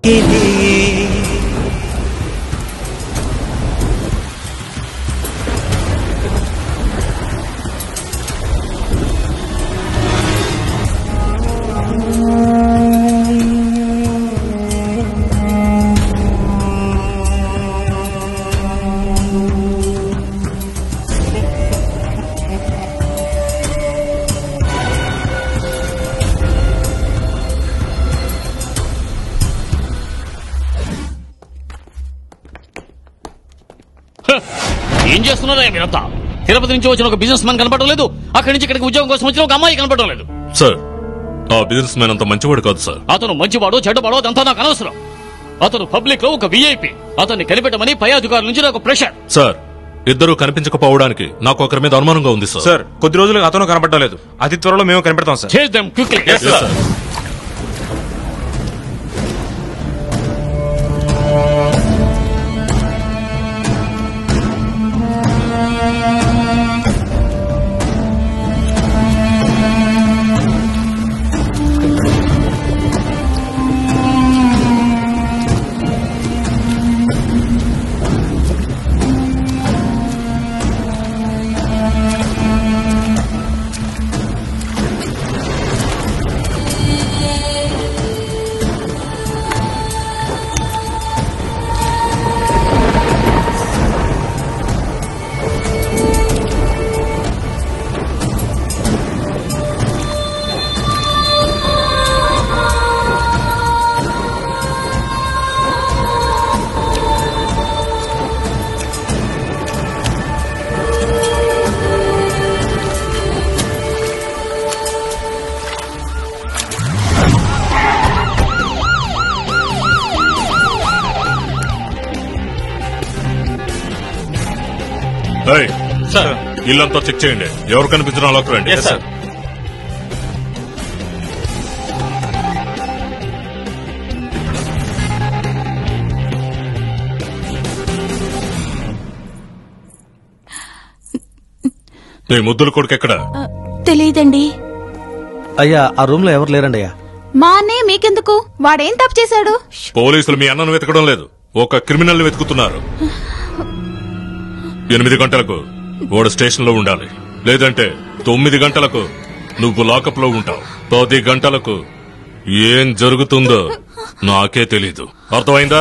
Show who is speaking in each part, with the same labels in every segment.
Speaker 1: ఏం చేస్తున్నారా మీరంతా తిరుపతి నుంచి వచ్చిన ఒక బిజినెస్ మ్యాన్ కనపడడం లేదు అక్కడి నుంచి ఇక్కడికి ఉద్యోగం కోసం వచ్చిన ఒక అమ్మాయి కనపడడం లేదు
Speaker 2: సార్ ఆ బిజినెస్ మ్యాన్ అంత మంచివాడు కాదు సార్
Speaker 1: అతను మంచివాడో చెడ్డవాడో అదంతా నాకు అనవసరం అతను పబ్లిక్ లో ఒక విఐపి అతన్ని కనిపెట్టమని పై అధికారుల నుంచి నాకు ప్రెషర్
Speaker 2: సార్ ఇద్దరు కనిపించకపోవడానికి నాకు ఒకరి మీద అనుమానంగా ఉంది సార్
Speaker 3: సార్ కొద్ది రోజులుగా అతను కనపడలేదు అతి త్వరలో మేము కనిపెడతాం sir
Speaker 1: chase them quickly
Speaker 2: Yes, sir. ఏయ్,
Speaker 1: సార్
Speaker 2: ఇల్లంతా చెక్ చేయండి ఎవరు కనిపించిన అలా రండి
Speaker 1: సార్
Speaker 2: నీ ముద్దుల కొడుకు ఎక్కడ
Speaker 4: తెలియదండి
Speaker 5: అయ్యా ఆ రూమ్ లో ఎవరు లేరండి అయ్యా
Speaker 4: మా అన్నయ్య మీకెందుకు వాడేం తప్పు చేశాడు
Speaker 2: పోలీసులు మీ అన్నను వెతకడం లేదు ఒక క్రిమినల్ వెతుకుతున్నారు ఎనిమిది గంటలకు వాడు స్టేషన్ లో ఉండాలి లేదంటే తొమ్మిది గంటలకు నువ్వు లాకప్ లో ఉంటావు పది గంటలకు ఏం జరుగుతుందో నాకే తెలీదు అర్థమైందా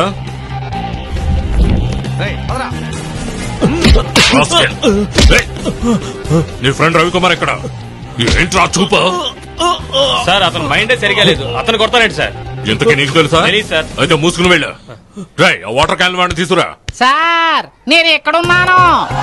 Speaker 2: రాస్కెల్. ఏయ్! నీ ఫ్రెండ్ రవికుమార్ ఎక్కడ ఏంట్రా చూపా
Speaker 3: సార్ అతను మైండే సరిగా లేదు అతను కొడతానండి సార్
Speaker 2: ఇంతకీ నీకు తెలుసా
Speaker 3: తెలీదు సార్.
Speaker 2: అయితే మూసుకుని వెళ్ళా రై ఆ వాటర్ క్యాన్ వాడిని తీసుకురా
Speaker 6: సార్ నేను ఎక్కడున్నాను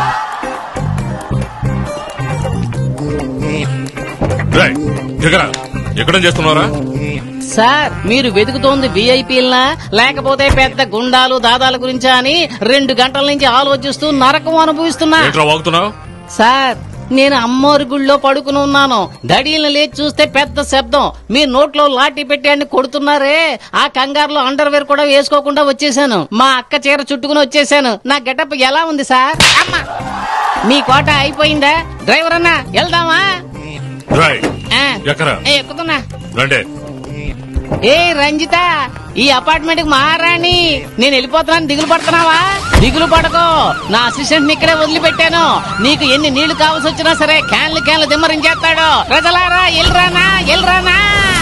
Speaker 2: రై దిగరా ఎక్కడ చేస్తున్నారా
Speaker 6: సార్ మీరు వెతుకుతోంది విఐపీలనా లేకపోతే పెద్ద గుండాలు దాదాల గురించా అని రెండు గంటల నుంచి ఆలోచిస్తూ నరకం అనుభవిస్తున్నా
Speaker 2: ఏంట్రా వాగుతున్నావు
Speaker 6: సార్ నేను అమ్మోరి గుళ్ళో పడుకుని ఉన్నాను గడియలను లేచి చూస్తే పెద్ద శబ్దం మీ నోట్లో లాఠీ పెట్టి అన్ని కొడుతున్నారే ఆ కంగారులో అండర్ వేర్ కూడా వేసుకోకుండా వచ్చేసాను మా అక్క చీర చుట్టుకుని వచ్చేసాను నా గెటప్ ఎలా ఉంది సార్ అమ్మా మీ కోట అయిపోయిందా డ్రైవర్ అన్నా వెళ్దామా
Speaker 2: రై
Speaker 6: ఆ,
Speaker 2: ఎక్కరా
Speaker 6: ఏ, ఎక్కుతున్నా
Speaker 2: రండి
Speaker 6: ఏ రంజిత ఈ అపార్ట్మెంట్ కి మహారాణి నేను వెళ్ళిపోతున్నాను దిగులు పడుతున్నావా దిగులు పడకో నా అసిస్టెంట్ ఇక్కడే వదిలిపెట్టాను నీకు ఎన్ని నీళ్లు కావాల్సి వచ్చినా సరే క్యాన్లు క్యాన్లు దిమ్మరించేస్తాడు ప్రజలారా ఎల్రానా ఎల్రానా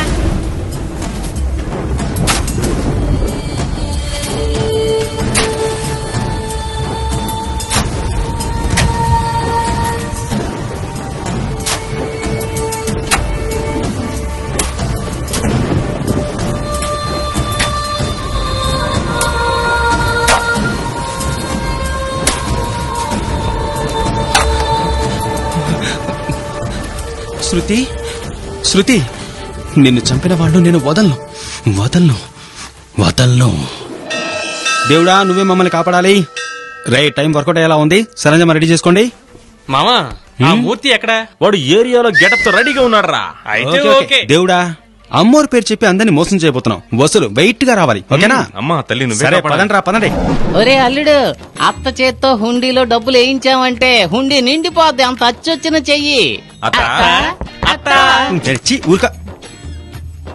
Speaker 7: శృతి శృతి నిన్ను చంపిన వాళ్ళు నేను వదలను వదలను వదలను దేవుడా నువ్వే మమ్మల్ని కాపాడాలి రే టైం వర్కౌట్ అయ్యేలా ఉంది సరంజామా రెడీ చేసుకోండి
Speaker 3: మామా ఆ మూర్తి ఎక్కడ వాడు ఏరియాలో గెటప్ తో రెడీగా ఉన్నాడు రా అయితే
Speaker 7: ఓకే, ఓకే.
Speaker 3: ఓకే
Speaker 7: దేవుడా అమ్మోరు పేరు చెప్పి అందరిని మోసం చేయబోతున్నాం వసూలు వెయిట్ గా రావాలి ఓకేనా
Speaker 3: అమ్మా తల్లి నువ్వే
Speaker 7: సరే
Speaker 3: కాపాడాలి.
Speaker 7: పదండి రా పదండి
Speaker 6: ఒరే అల్లుడు అత్త చేత్తో హుండీలో డబ్బులు వేయించావంటే హుండీ నిండిపోద్ది అంత అచ్చొచ్చిన చెయ్యి
Speaker 3: అత్త,
Speaker 6: అత్త, అత్త.
Speaker 7: తెచ్చి ఊరుక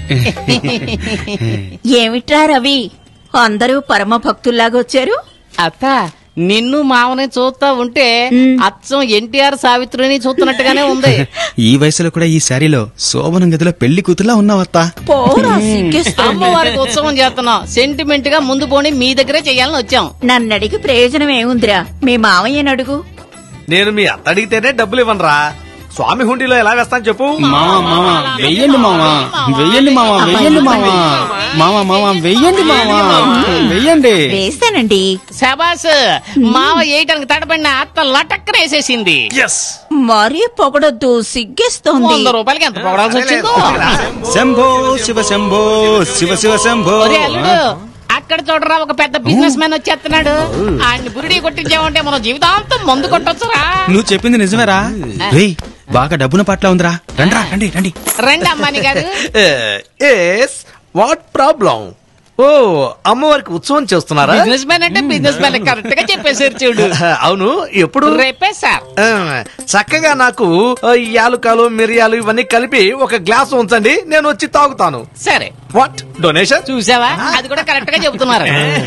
Speaker 8: ఏమిట్రా రవి అందరూ పరమ భక్తుల్లాగా వచ్చారు
Speaker 6: అత్త నిన్ను మావని చూస్తా ఉంటే అచ్చం ఎన్టీఆర్ సావిత్రిని చూస్తున్నట్టుగానే ఉంది
Speaker 7: ఈ వయసులో కూడా ఈ శారీలో శోభనం గదిలో పెళ్లి కూతురులా ఉన్నావత్తా
Speaker 8: పోరా, సిగ్గేస్తోంది.
Speaker 6: అమ్మవారికి ఉత్సవం చేస్తున్నాం సెంటిమెంట్ గా ముందు పోని మీ దగ్గరే చెయ్యాలని వచ్చాం
Speaker 8: నన్ను అడిగి ప్రయోజనం ఏముందిరా మీ మావయ్యని అడుగు
Speaker 5: నేను మీ అత్త అడిగితేనే డబ్బులు ఇవ్వనరా స్వామి హుండీలో ఎలా వేస్తాను చెప్పు
Speaker 7: మావా మావా వెయ్యండి మావా వెయ్యండి మావా వెయ్యండి మావా మావా మావా వెయ్యండి మావా వెయ్యండి
Speaker 8: వేస్తానండి
Speaker 6: శబాస్ మావ వేయటానికి తడబడిన అత్త లటక్కన వేసేసింది
Speaker 8: మరీ పొగడొద్దు సిగ్గేస్తోంది
Speaker 6: వంద రూపాయలకి ఎంత పొగడాల్సి వచ్చిందో
Speaker 7: శంభో శివ శంభో శివ శివ శంభో
Speaker 6: ఒరే అల్లుడు అక్కడ చూడరా ఒక పెద్ద బిజినెస్ మ్యాన్ వచ్చేస్తున్నాడు ఆయన్ని బురిడి కొట్టించామంటే మనం జీవితాంతం మందు కొట్టొచ్చురా
Speaker 7: నువ్వు చెప్పింది నిజమేరా రేయ్ బాగా డబ్బున పట్ల ఉందిరా రండ్రా రండి రండి
Speaker 6: రండి అమ్మాని గారు
Speaker 5: ఎస్ వాట్ ప్రాబ్లం ఓ అమ్మవారికి ఉత్సవం చేస్తున్నారా
Speaker 6: బిజినెస్ మ్యాన్ అంటే బిజినెస్ మ్యాన్ కరెక్ట్ గా చెప్పేశారు చూడు
Speaker 5: అవును ఎప్పుడు
Speaker 6: రేపే సార్
Speaker 5: ఆ, చక్కగా నాకు ఆ, యాలుకలు మిరియాలు ఇవన్నీ కలిపి ఒక గ్లాస్ ఉంచండి నేను వచ్చి తాగుతాను
Speaker 6: సరే
Speaker 5: వాట్ డొనేషన్
Speaker 6: చూసావా అది కూడా కరెక్ట్ గా చెబుతున్నారు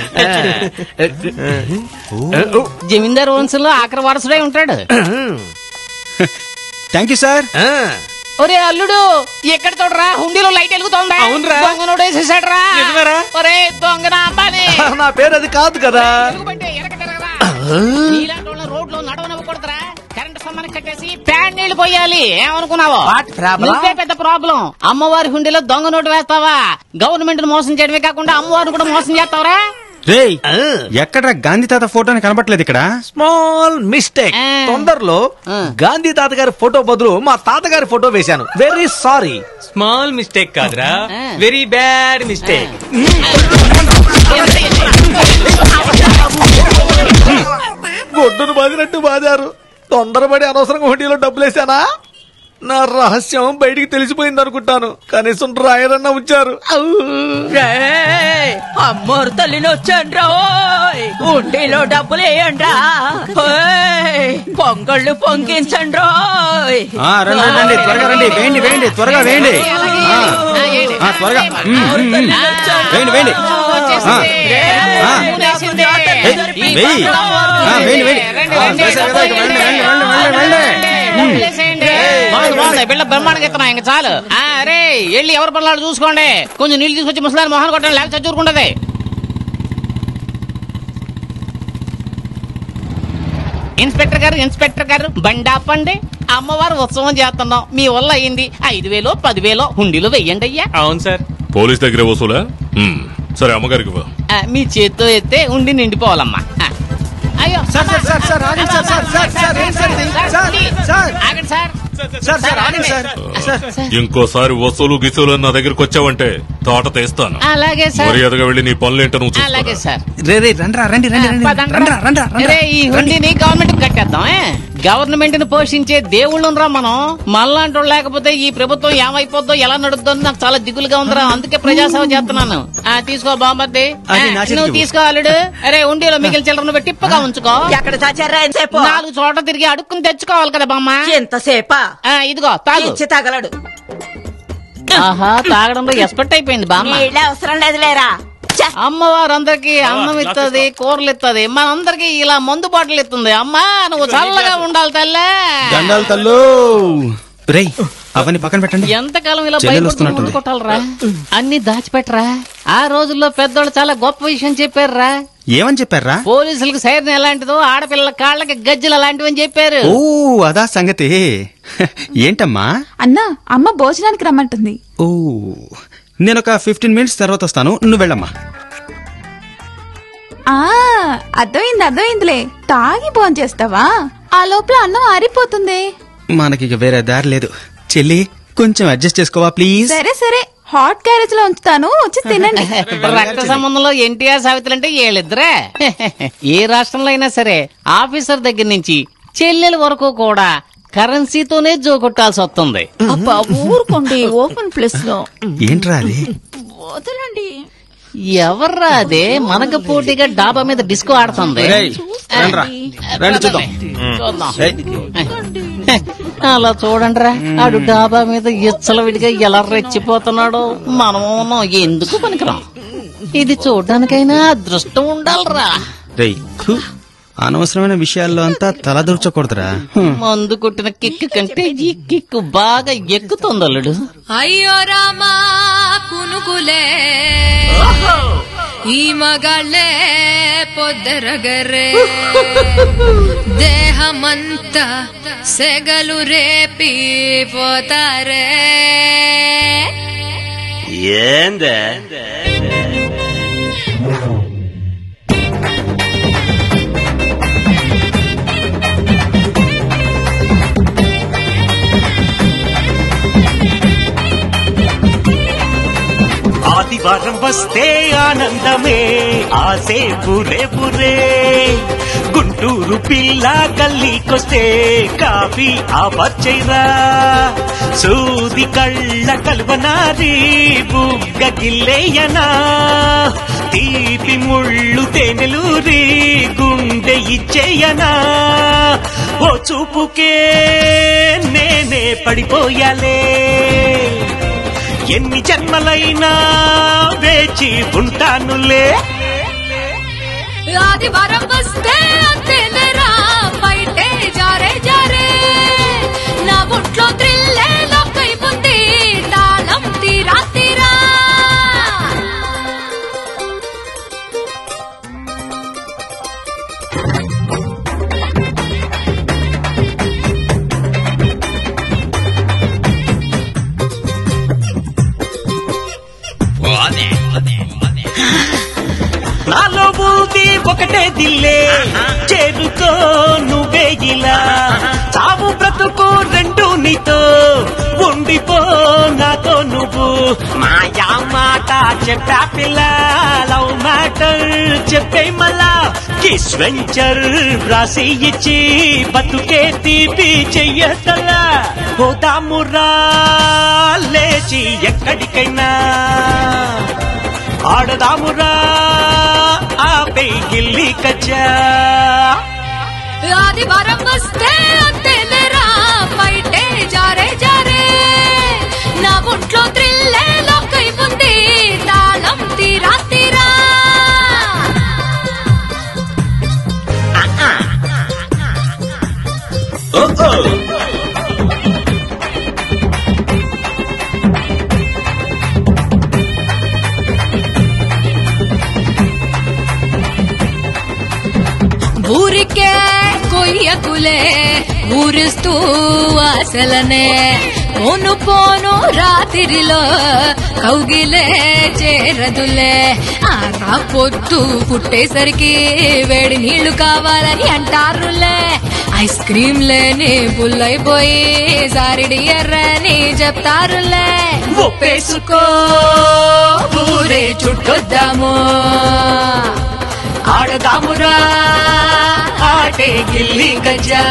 Speaker 6: జమీందార్ వంశంలో ఆఖరి వారసుడే ఉంటాడు
Speaker 7: థ్యాంక్ యూ సార్
Speaker 6: ఒరే అల్లుడు ఎక్కడ చూడరా హుండీలో లైట్ వెలుగుతోందా
Speaker 5: అవునురా.
Speaker 6: దొంగనోడు వేసేసాడరా ఒరే దొంగన అబ్బాని
Speaker 5: నా పేరు అది కాదు కదా
Speaker 6: ఎలుగుబంటి వెనక తిరగరా. నీలాంటి వాళ్ళ రోడ్లో నడవనివ్వకూడదురా కరెంట్ స్తంభానికి కట్టేసి ప్యాన్ నీళ్లు పోయాలి ఏమనుకున్నావో
Speaker 5: What problem?
Speaker 6: నువ్వే పెద్ద ప్రాబ్లం అమ్మవారి హుండీలో దొంగ నోటు వేస్తావా గవర్నమెంట్ మోసం చేయడమే కాకుండా అమ్మవారిని కూడా మోసం చేస్తావరా
Speaker 7: రేయ్ ఎక్కడ గాంధీ తాత ఫోటోని కనపట్లేదు ఇక్కడ
Speaker 5: స్మాల్ మిస్టేక్
Speaker 6: ఆ.
Speaker 5: తొందరలో
Speaker 6: ఆ.
Speaker 5: గాంధీ తాతగారి ఫోటో బదులు మా తాతగారి ఫోటో వేశాను వెరీ సారీ
Speaker 3: స్మాల్ మిస్టేక్ కాదురా
Speaker 6: ఆ.
Speaker 3: వెరీ బ్యాడ్ మిస్టేక్
Speaker 5: గొడ్డును బాదినట్టు బాదారు తొందరపడి అనవసరంగా హుండీలో డబ్బులు వేసానా నా రహస్యం బయటికి తెలిసిపోయింది అనుకుంటాను కనీసం రాయరన్నా ఉంచారు
Speaker 8: అమ్మోరు తల్లిని వచ్చాను ఉండిలో డబ్బులు వేయండి పొంగళ్ళు పొంగించండి రోయ్
Speaker 7: ఆ, రండి రండి, రండి త్వరగా రండి వేయండి వేయండి త్వరగా వేయండి ఆ, ఆ, త్వరగా ఉమ్, ఉమ్, ఉమ్. వేయండి వేయండి ఆ, ఆ. ఏయ్, వెయ్యి ఆ, వేయండి వేయండి ఆ, వేశారు కదా, ఇక వెళ్ళండి వెళ్ళండి వెళ్ళండి వెళ్ళండి
Speaker 6: బిళ్ళ బ్రహ్మాండంగా ఇస్తున్నా ఇంక చాలు ఆ, అరే వెళ్ళి ఎవరి పనులు చూసుకోండి కొంచెం నీళ్ళు తీసుకొచ్చి ముసలాన్ని మొహన్ కొట్టండి లేకపోతే చచ్చూరుకుంటది ఇన్స్పెక్టర్ గారు ఇన్స్పెక్టర్ గారు బండి ఆపండి అమ్మవారు ఉత్సవం చేస్తున్నాం మీ వల్ల అయింది ఐదు వేలో పదివేలో హుండీలో వెయ్యండి అయ్యా
Speaker 3: అవును సార్
Speaker 2: పోలీస్ దగ్గర వసూలా మ్మ్. సరే అమ్మగారికి ఇవ్వు.
Speaker 6: ఆ, మీ చేత్తో ఎత్తే ఉండి నిండిపోవాలమ్మా ఆ. అయ్యో
Speaker 7: సార్, సార్, సార్, సార్, ఆగండి సార్, సార్, సార్, సార్, ఏంటి సార్ ఇది? Sir, sir.
Speaker 6: ఆగండి సార్
Speaker 7: సార్ సార్ ఆగండి సార్ సార్
Speaker 2: ఇంకోసారి వసూలు గిసూలు నా దగ్గరికి వచ్చావంటే తోట తీస్తాను
Speaker 6: అలాగే సార్
Speaker 2: మర్యాదగా వెళ్ళి నీ పనులేంటో నువ్వు
Speaker 6: అలాగే
Speaker 2: చూసుకో
Speaker 6: సార్
Speaker 7: రే రే రండ్రా రండి రండి రండి
Speaker 6: పదండ్రా.
Speaker 7: రండ్రా రండ్రా రండ్రా
Speaker 6: అరే, ఈ హుండీని గవర్నమెంట్ కట్టేద్దాం గవర్నమెంట్ ని పోషించే దేవుళ్ళు రా మనం మనలాంటి వాళ్ళు లేకపోతే ఈ ప్రభుత్వం ఏమైపోద్దో ఎలా నడుద్దో అని నాకు చాలా దిగులుగా ఉందిరా అందుకే ప్రజాసేవ చేస్తున్నాను ఆ, తీసుకో బామ్మర్ది ఆ,
Speaker 7: అది నా చేతికి
Speaker 6: నువ్వు
Speaker 7: ఇవ్వు.
Speaker 6: తీసుకో అల్లుడు అరే ఉండిలో మిగిలిన చిల్లరను పెట్టి టిప్పగా ఉంచుకో
Speaker 8: ఎక్కడ చచ్చారా ఎంతసేపు
Speaker 6: నాలుగు చోట్ల తిరిగి అడుక్కుని తెచ్చుకోవాలి కదా బామ్మ
Speaker 8: ఎంతసేపా
Speaker 6: ఆ, ఇదిగో తాగు
Speaker 8: ఇచ్చి తగలడు
Speaker 6: ఆహా తాగడంలో ఎక్స్పర్ట్ అయిపోయింది బామ్మ
Speaker 8: నీళ్ళే అవసరం లేదు లేరా
Speaker 6: అమ్మవారు అందరికి అన్నం ఇస్తుంది కూరలు ఇస్తుంది మనందరికి ఇలా మందు బాటలు ఇస్తుంది అమ్మా నువ్వు చల్లగా ఉండాలి తల్లే
Speaker 7: దండాలు తల్లు రేయ్ అవన్నీ పక్కన పెట్టండి
Speaker 6: ఎంతకాలం ఇలా
Speaker 7: చెల్లెలు
Speaker 6: భయపడుతూ
Speaker 7: వస్తున్నట్టుంది.
Speaker 6: ముందు కొట్టాలరా అన్ని దాచిపెట్టరా ఆ రోజుల్లో పెద్దోళ్ళు చాలా గొప్ప విషయం చెప్పారురా
Speaker 7: ఏమని చెప్పారా
Speaker 6: పోలీసులకు సైరన్ ఎలాంటిదో ఆడపిల్లల కాళ్ళకి గజ్జలు అలాంటివి అని చెప్పారు
Speaker 7: ఓ అదా సంగతి ఏంటమ్మా
Speaker 4: అన్నా అమ్మ భోజనానికి రమ్మంటుంది
Speaker 7: ఓ నేను ఒక ఫిఫ్టీన్ మినిట్స్ తర్వాత వస్తాను నువ్వు వెళ్ళమ్మా
Speaker 4: ఆ అర్థమైంది అర్థమైందిలే తాగి ఫోన్ చేస్తావా ఆ లోపల అన్నం ఆరిపోతుంది
Speaker 7: మనకి ఇక వేరే దారి లేదు చెల్లి కొంచెం అడ్జస్ట్ చేసుకోవా ప్లీజ్
Speaker 4: సరే సరే హాట్ క్యారేజ్ లో ఉంచుతాను వచ్చి తినండి
Speaker 6: రక్త సంబంధంలో ఎన్టీఆర్ సావిత్రులు అంటే వీళ్ళిద్దరే ఏ రాష్ట్రంలో అయినా సరే ఆఫీసర్ దగ్గర నుంచి చెల్లెల వరకు కూడా కరెన్సీతోనే జోకొట్టాల్సి వస్తుంది
Speaker 8: అబ్బా ఊరుకోండి ఓపెన్ ప్లేస్ లో
Speaker 7: ఏంట్రా అది
Speaker 4: వదలండి
Speaker 6: ఎవర్రా అదే మనకు పోటీగా డాబా మీద డిస్కో ఆడుతుంది
Speaker 7: రేయ్, రండ్రా. రండి చూద్దాం
Speaker 6: చూద్దాం
Speaker 7: ఏయ్,
Speaker 6: అలా చూడండి రా ఆడు డాబా మీద ఇచ్చల విడిగా ఎలా రెచ్చిపోతున్నాడో మనం ఉన్నాం ఎందుకు పనికిరాం ఇది చూడడానికైనా అదృష్టం ఉండాలిరా
Speaker 7: రేయ్ థు, అనవసరమైన విషయాల్లో అంతా తలదూర్చకూడదురా
Speaker 6: మందు కొట్టిన కిక్కు కంటే ఈ కిక్కు బాగా ఎక్కుతుంది అల్లుడు
Speaker 9: ಅಯ್ಯೋ ರಾಮ ಕುನುಕುಲೆ ಈ ಮಗಳೇ ಪೊದ್ದರಗರೆ ದೇಹಮಂತ ಸೆಗಲು ರೇಪಿ పోతారే
Speaker 10: ఏందే ఆదివారం వస్తే ఆనందమే ఆసే బురే బురే గుంటూరు పిల్ల గల్లీకొస్తే కాఫీ ఆపచ్చైరా సూది కళ్ళ కలువనారి బుగ్గ గిల్లేయనా తీపి ముళ్ళు తేనెలూరి గుండె ఇచ్చేయనా ఓ చూపుకే నేనే పడిపోయాలే ఎన్ని జన్మలైనా వేచి ఉంటానులే
Speaker 9: ఆదివారం వస్తే అంతేలేరా బయటే జారే జారే నా ఒంట్లో త్రిల్లే లోకైపోతే తాళం తీరా తీరా
Speaker 10: నాలో ఉంది ఒకటే దిల్లే చేరుకో నువ్వే ఇలా చావు బ్రతుకు రెండు నీతో ఉండిపో నాతో నువ్వు మాయా మాట చెప్పా పిల్ల లవ్ మ్యాటర్ చెప్పే మళ్ళా కిస్ వెంచర్ రాసి ఇచ్చి బతుకే తీపి చెయ్యతలా పోదామురా లేచి ఎక్కడికైనా ఆడదామురా ఆపే గిల్లి కచ్చా
Speaker 9: ఆదివారం వస్తే అంతేలేరా బయటే జారే జారే నా ఒంట్లో త్రిల్లే లోకైపోతే తాళం తీరా తీరా
Speaker 10: ఓ ఓ
Speaker 9: ఊరికే కొయ్యకులే ఊరిస్తూ అసలనే పోను పోను రాత్రిలో కౌగిలే చేరదులే ఆ పొద్దు పుట్టేసరికి వేడి నీళ్లు కావాలని అంటారులే ఐస్ క్రీమ్ లేని పుల్లైపోయి సారిడి ఎర్రని చెప్తారులే ఒప్పేసుకో ఊరే చుట్టొద్దాము ఆడదామురా ఆటే గిల్లి గజా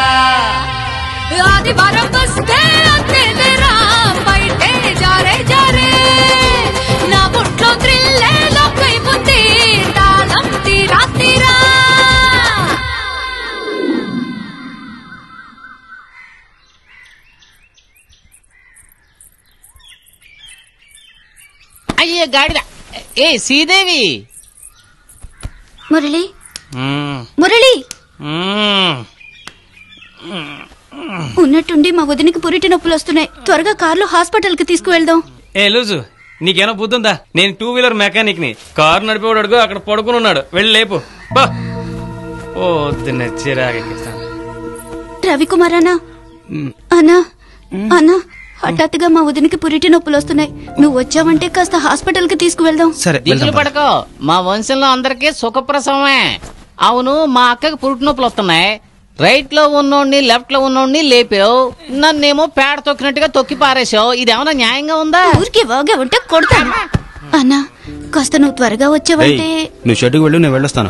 Speaker 9: ఆదివారం వస్తే అంతేలేరా బయటే జారే జారే నా ఒంట్లో త్రిల్లే లోకైపోతే తాళం తీరా తీరా
Speaker 6: అయ్యే గాడిద ఏ శ్రీదేవి
Speaker 4: మురళి మురళి ఉన్నట్టుండి మా వదినికి పురిటి నొప్పులు వస్తున్నాయి త్వరగా కార్లో హాస్పిటల్ కి తీసుకువెళ్దాం
Speaker 3: ఏ లూజు నీకేమో బుద్ధుందా నేను టూ వీలర్ మెకానిక్ ని కారు నడిపేవాడు అడుగు అక్కడ పడుకుని ఉన్నాడు వెళ్ళి లేపు బా ఓ తిన్న చిరాకెక్కిస్తాను
Speaker 4: రవికుమార్ అన్నా అన్నా అన్నా హఠాత్తుగా మా వదినికి పురిటి నొప్పులు వస్తున్నాయి నువ్వు వచ్చావంటే కాస్త హాస్పిటల్ కి తీసుకువెళ్దాం
Speaker 7: సరే
Speaker 6: దిగులు
Speaker 7: వెళ్దాం పద.
Speaker 6: పడకో మా వంశంలో అందరికీ సుఖప్రసవమే అవును మా అక్కకి పురుటి నొప్పులు వస్తున్నాయి రైట్ లో ఉన్నోడిని లెఫ్ట్ లో ఉన్నోడిని లేపావు నన్నేమో పేడ తొక్కినట్టుగా తొక్కి పారేసావు ఇదేమన్నా న్యాయంగా ఉందా
Speaker 4: ఊరికే వాగా ఉంటే కొడతాను అన్నా కాస్త నువ్వు త్వరగా
Speaker 7: రేయ్,
Speaker 4: వచ్చావంటే
Speaker 7: నువ్వు షెడ్యూకి వెళ్ళు నేను వెళ్ళొస్తాను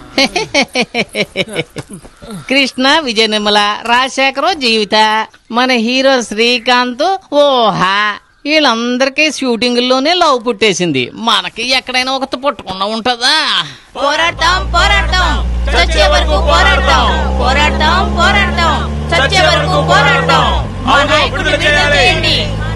Speaker 6: కృష్ణ విజయ నిర్మల రాజశేఖరం జీవిత మన హీరో శ్రీకాంత్ ఓహా వీళ్ళందరికీ షూటింగ్ లోనే లవ్ పుట్టేసింది మనకి ఎక్కడైనా ఒకటి పుట్టకుండా ఉంటదా
Speaker 8: పోరాడతాం పోరాడతాం చచ్చే వరకు పోరాడతాం పోరాడతాం పోరాడతాం చచ్చే వరకు పోరాడతాం మా నాయకుడిని విడుదల చేయండి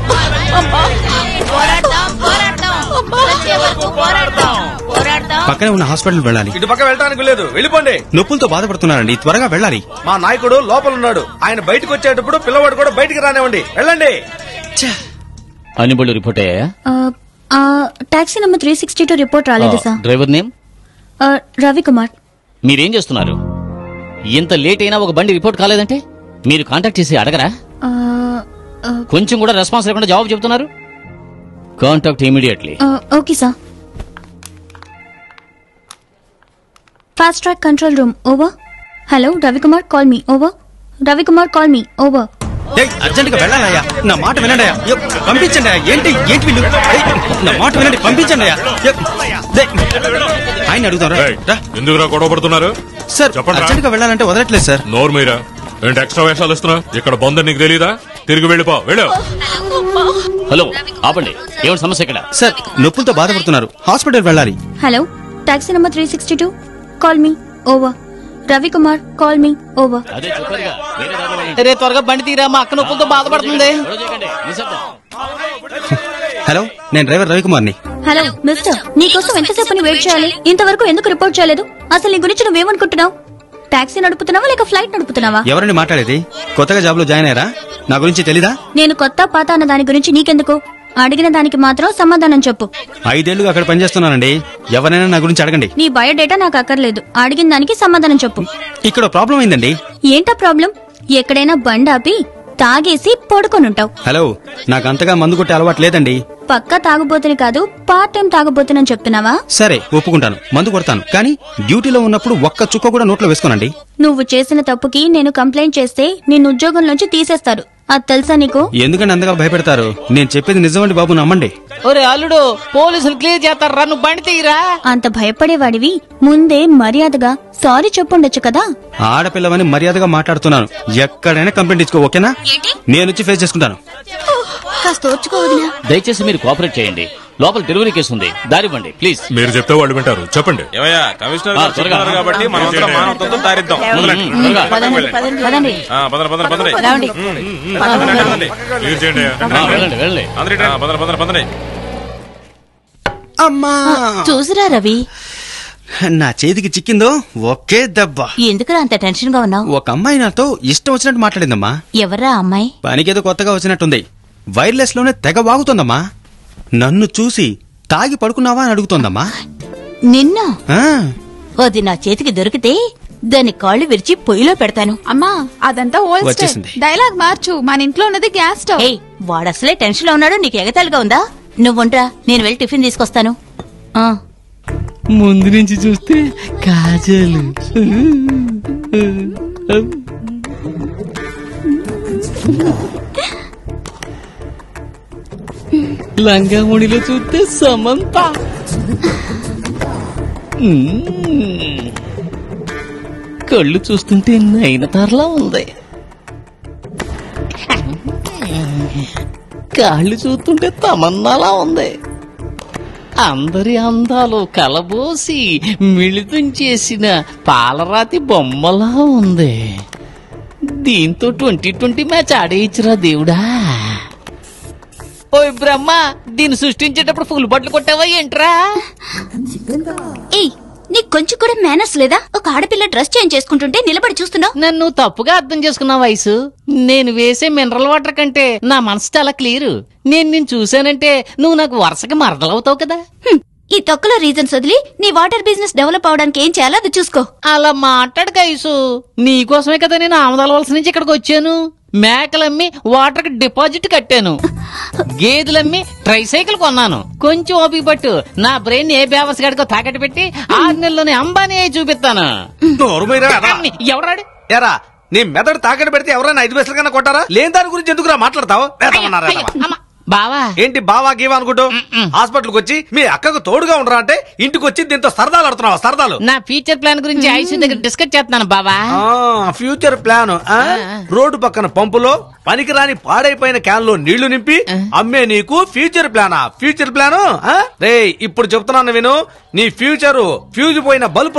Speaker 8: పోరాడతాం పోరాడతాం చచ్చే వరకు పోరాడతాం పోరాడతాం
Speaker 7: పక్కనే ఉన్న హాస్పిటల్ వెళ్ళాలి
Speaker 5: ఇటు పక్క వెళ్ళడానికి లేదు వెళ్ళిపోండి
Speaker 7: నొప్పులతో బాధపడుతున్నారండి త్వరగా వెళ్ళాలి
Speaker 5: మా నాయకుడు లోపల ఉన్నాడు ఆయన బయటకు వచ్చేటప్పుడు పిల్లవాడు కూడా బయటికి రానివ్వండి వెళ్ళండి
Speaker 1: అన్ని బళ్ళు రిపోర్ట్ అయ్యాయా
Speaker 4: taxi number three sixty two report రాలేదు సార్
Speaker 1: డ్రైవర్ నేమ్
Speaker 4: ఆ, రవికుమార్
Speaker 1: మీరేం చేస్తున్నారు ఇంత లేట్ అయినా ఒక బండి రిపోర్ట్ కాలేదంటే మీరు కాంటాక్ట్ చేసి అడగరా
Speaker 4: ఆ, ఆ,
Speaker 1: కొంచెం కూడా రెస్పాన్స్ లేకుండా జవాబు చెప్తున్నారు కాంటాక్ట్ ఇమీడియట్లీ
Speaker 4: ఆ, okay sir fast track control room over hello Ravikumar call me over Ravikumar call me over
Speaker 7: urgent గా వెళ్ళాలయ్యా నా మాట వినండి అయ్యా యో, పంపించండి అయ్యా ఏంటి ఏంటి వీళ్ళు ఏయ్, నా మాట వినండి పంపించండి అయ్యా యో, దే, ఆయన అడుగుతారా
Speaker 2: ఏయ్, ఎందుకురా గొడవ పడుతున్నారు
Speaker 7: సార్
Speaker 2: చెప్పండి రా.
Speaker 7: అర్జెంట్ గా వెళ్ళాలంటే వదలట్లేదు సార్
Speaker 2: నోరు మీరా ఏంటి ఎక్స్ట్రా వేషాలు ఇస్తున్నా ఇక్కడ బొంద నీకు తెలీదా తిరిగి వెళ్ళిపో వెళ్ళు
Speaker 1: హలో ఆపండి ఏమిటి సమస్య ఇక్కడ
Speaker 7: సార్ నొప్పులతో బాధపడుతున్నారు హాస్పిటల్ వెళ్ళాలి
Speaker 4: hello taxi number three sixty two call me over Ravikumar call me over
Speaker 1: అదే చెప్పారుగా వేరే దారిలో వెళ్ళండి.
Speaker 6: రే త్వరగా బండి తీరా మా అక్క నొప్పులతో బాధపడుతుంది
Speaker 1: గొడవ చేయకండి. నిశ్శబ్దం.
Speaker 7: హలో నేను డ్రైవర్ రవికుమార్ని
Speaker 4: హలో మిస్టర్ నీకోసం ఎంతసేపు నీ వెయిట్ చేయాలి ఇంతవరకు ఎందుకు రిపోర్ట్ చేయలేదు అసలు నీ గురించి నువ్వేమనుకుంటున్నావు టాక్సీ నడుపుతున్నావా లేక ఫ్లైట్ నడుపుతున్నావా
Speaker 7: ఎవరండి మాట్లాడేది కొత్తగా జాబ్ లో జాయిన్ అయ్యారా నా గురించి తెలీదా
Speaker 4: నేను కొత్త పాత అన్న దాని గురించి నీకెందుకు అడిగిన దానికి మాత్రం సమాధానం చెప్పు
Speaker 7: ఐదేళ్లుగా అక్కడ పనిచేస్తున్నానండి ఎవరైనా నా గురించి అడగండి
Speaker 4: నీ బయోడేటా నాకు అక్కర్లేదు అడిగిన దానికి సమాధానం చెప్పు
Speaker 7: ఇక్కడ ప్రాబ్లం అయిందండి
Speaker 4: ఏంటా ప్రాబ్లం ఎక్కడైనా బండి ఆపి తాగేసి పడుకొనుంటావు
Speaker 7: హలో నాకు అంతగా మందు కొట్టే అలవాటు లేదండి
Speaker 4: పక్క తాగుబోతుని కాదు పార్ట్ టైం తాగుబోతునని చెప్తున్నావా
Speaker 7: సరే ఒప్పుకుంటాను మందు కొడతాను కానీ డ్యూటీలో ఉన్నప్పుడు ఒక్క చుక్క కూడా నోట్లో వేసుకోనండి
Speaker 4: నువ్వు చేసిన తప్పుకి నేను కంప్లైంట్ చేస్తే నిన్ను ఉద్యోగం నుంచి తీసేస్తారు అది తెలుసా నీకు
Speaker 7: ఎందుకంటే అంతగా భయపెడతారు నేను చెప్పేది నిజమండి బాబు నమ్మండి
Speaker 6: ఒరే అల్లుడు పోలీసులు క్లియర్ చేస్తారా నువ్వు బండి తీరా
Speaker 4: అంత భయపడేవాడివి ముందే మర్యాదగా సారీ చెప్పుండొచ్చు కదా
Speaker 7: ఆడపిల్లవని మర్యాదగా మాట్లాడుతున్నాను ఎక్కడైనా కంప్లైంట్ ఇచ్చుకో ఓకేనా నేను వచ్చి ఫేస్ చేసుకుంటాను
Speaker 4: కాస్త ఓర్చుకోవదినా
Speaker 1: దయచేసి మీరు కోఆపరేట్ చేయండి లోపల డెలివరీ కేసు ఉంది దారివ్వండి ప్లీజ్
Speaker 2: మీరు చెప్తే వాళ్ళు వింటారు చెప్పండి
Speaker 11: ఏమయ్యా కమిషనర్
Speaker 1: ఆ,
Speaker 11: గారు
Speaker 1: త్వరగా.
Speaker 11: చెప్తున్నారు కాబట్టి మనం అందరం మానవత్వంతో దారిద్దాం వదలండి.
Speaker 1: త్వరగా.
Speaker 8: పదండి పదండి పదండి
Speaker 11: ఆ, పదండి పదండి పదండి
Speaker 8: రావండి
Speaker 11: పదండి, పదండి.
Speaker 2: క్లియర్ చేయండి
Speaker 1: ఆ, వెళ్ళండి వెళ్ళండి
Speaker 11: అందరూ ఇటు రండి. పదండి పదండి పదండి
Speaker 7: అమ్మా
Speaker 8: చూసిరా రవి
Speaker 7: నా చేతికి చిక్కిందో ఒకే దెబ్బ
Speaker 8: ఎందుకురా అంత టెన్షన్ గా ఉన్నావు
Speaker 7: ఒక అమ్మాయి నాతో ఇష్టం వచ్చినట్టు మాట్లాడిందమ్మా
Speaker 8: ఎవరా అమ్మాయి
Speaker 7: పనికేదో కొత్తగా వచ్చినట్టుంది వైర్లెస్ లోనే తెగ వాగుతోందమ్మా నన్ను చూసి తాగి పడుకున్నావా అని అడుగుతోందమ్మా
Speaker 8: నిన్న
Speaker 7: ఆ,
Speaker 8: అది నా చేతికి దొరికితే దాని కాళ్ళు విరిచి పొయ్యిలో పెడతాను
Speaker 9: అమ్మా అదంతా ఓల్డ్
Speaker 7: వచ్చేసింది.
Speaker 9: స్టైల్ డైలాగ్ మార్చు మన ఇంట్లో ఉన్నది గ్యాస్ స్టవ్
Speaker 8: ఏయ్ వాడసలే టెన్షన్ లో ఉన్నాడు నీకు ఎగతాళిగా ఉందా నువ్వుండ్రా నేను వెళ్ళి టిఫిన్ తీసుకొస్తాను ఆ
Speaker 6: ముందు నుంచి చూస్తే కాజలు లంగామణిలో చూస్తే సమంత మ్మ్. కళ్ళు చూస్తుంటే నయనతారలా ఉంది కాళ్ళు చూస్తుంటే తమన్నాలా ఉంది అందరి అందాలు కలబోసి మిళితం చేసిన పాలరాతి బొమ్మలా ఉంది దీంతో ట్వంటీ ట్వంటీ మ్యాచ్ ఆడేయచ్చురా దేవుడా ఓయ్ బ్రహ్మ దీన్ని సృష్టించేటప్పుడు ఫుల్ బట్టలు కొట్టావా ఏంట్రా
Speaker 4: ఏయ్ నీకు కొంచెం కూడా మేనర్స్ లేదా ఒక ఆడపిల్ల డ్రెస్ చేంజ్ చేసుకుంటుంటే నిలబడి చూస్తున్నావు
Speaker 6: నన్ను తప్పుగా అర్థం చేసుకున్న వయసు నేను వేసే మినరల్ వాటర్ కంటే నా మనసు చాలా క్లియర్ నేను నిన్ను చూశానంటే నువ్వు నాకు వరుసగా మరదలవుతావు కదా
Speaker 4: హ్మ్, ఈ తొక్కలో రీజన్స్ వదిలి నీ వాటర్ బిజినెస్ డెవలప్ అవడానికి ఏం చేయాలో అది చూసుకో
Speaker 6: అలా మాట్లాడు కైసు నీకోసమే కదా నేను ఆమదాల వలస నుంచి ఇక్కడికి వచ్చాను మేకలమ్మి వాటర్ కి డిపాజిట్ కట్టాను గేదెలమ్మి ట్రైసైకిల్ కొన్నాను కొంచెం ఓపిక పట్టు నా బ్రెయిన్ ఏ బేవస్ గడికో తాకట్టు పెట్టి ఆరు నెలలోనే అంబానీ అయి చూపిస్తాను
Speaker 5: నోరు మీరా ఎరా?
Speaker 6: ఎవరాడు
Speaker 5: ఎరా నీ మెదడు తాకట్టు పెడితే ఎవరైనా ఐదు పైసలు కన్నా కొట్టారా లేని దాని గురించి ఎందుకురా మాట్లాడతావు వేదమన్నారా, వేదమా?
Speaker 6: బావా
Speaker 5: ఏంటి బావా గీవా అనుకుంటూ హాస్పిటల్కి వచ్చి మీ అక్కకు తోడుగా ఉండరా అంటే ఇంటికి వచ్చి దీంతో సరదాలు ఆడుతున్నావా సరదాలు
Speaker 6: నా ఫ్యూచర్ ప్లాన్ గురించి ఐసీ దగ్గర డిస్కస్ చేస్తున్నాను బావా
Speaker 5: ఆ, ఫ్యూచర్ ప్లాన్ ఆ? రోడ్డు పక్కన పంపులో పనికిరాని పాడైపోయిన క్యాన్ లో నీళ్లు నింపి అమ్మే నీకు ఫ్యూచర్ ప్లానా ఫ్యూచర్ ప్లాన్ రే ఇప్పుడు చెప్తున్నాను విను నీ ఫ్యూచర్ ఫ్యూజ్ పోయిన బల్బురా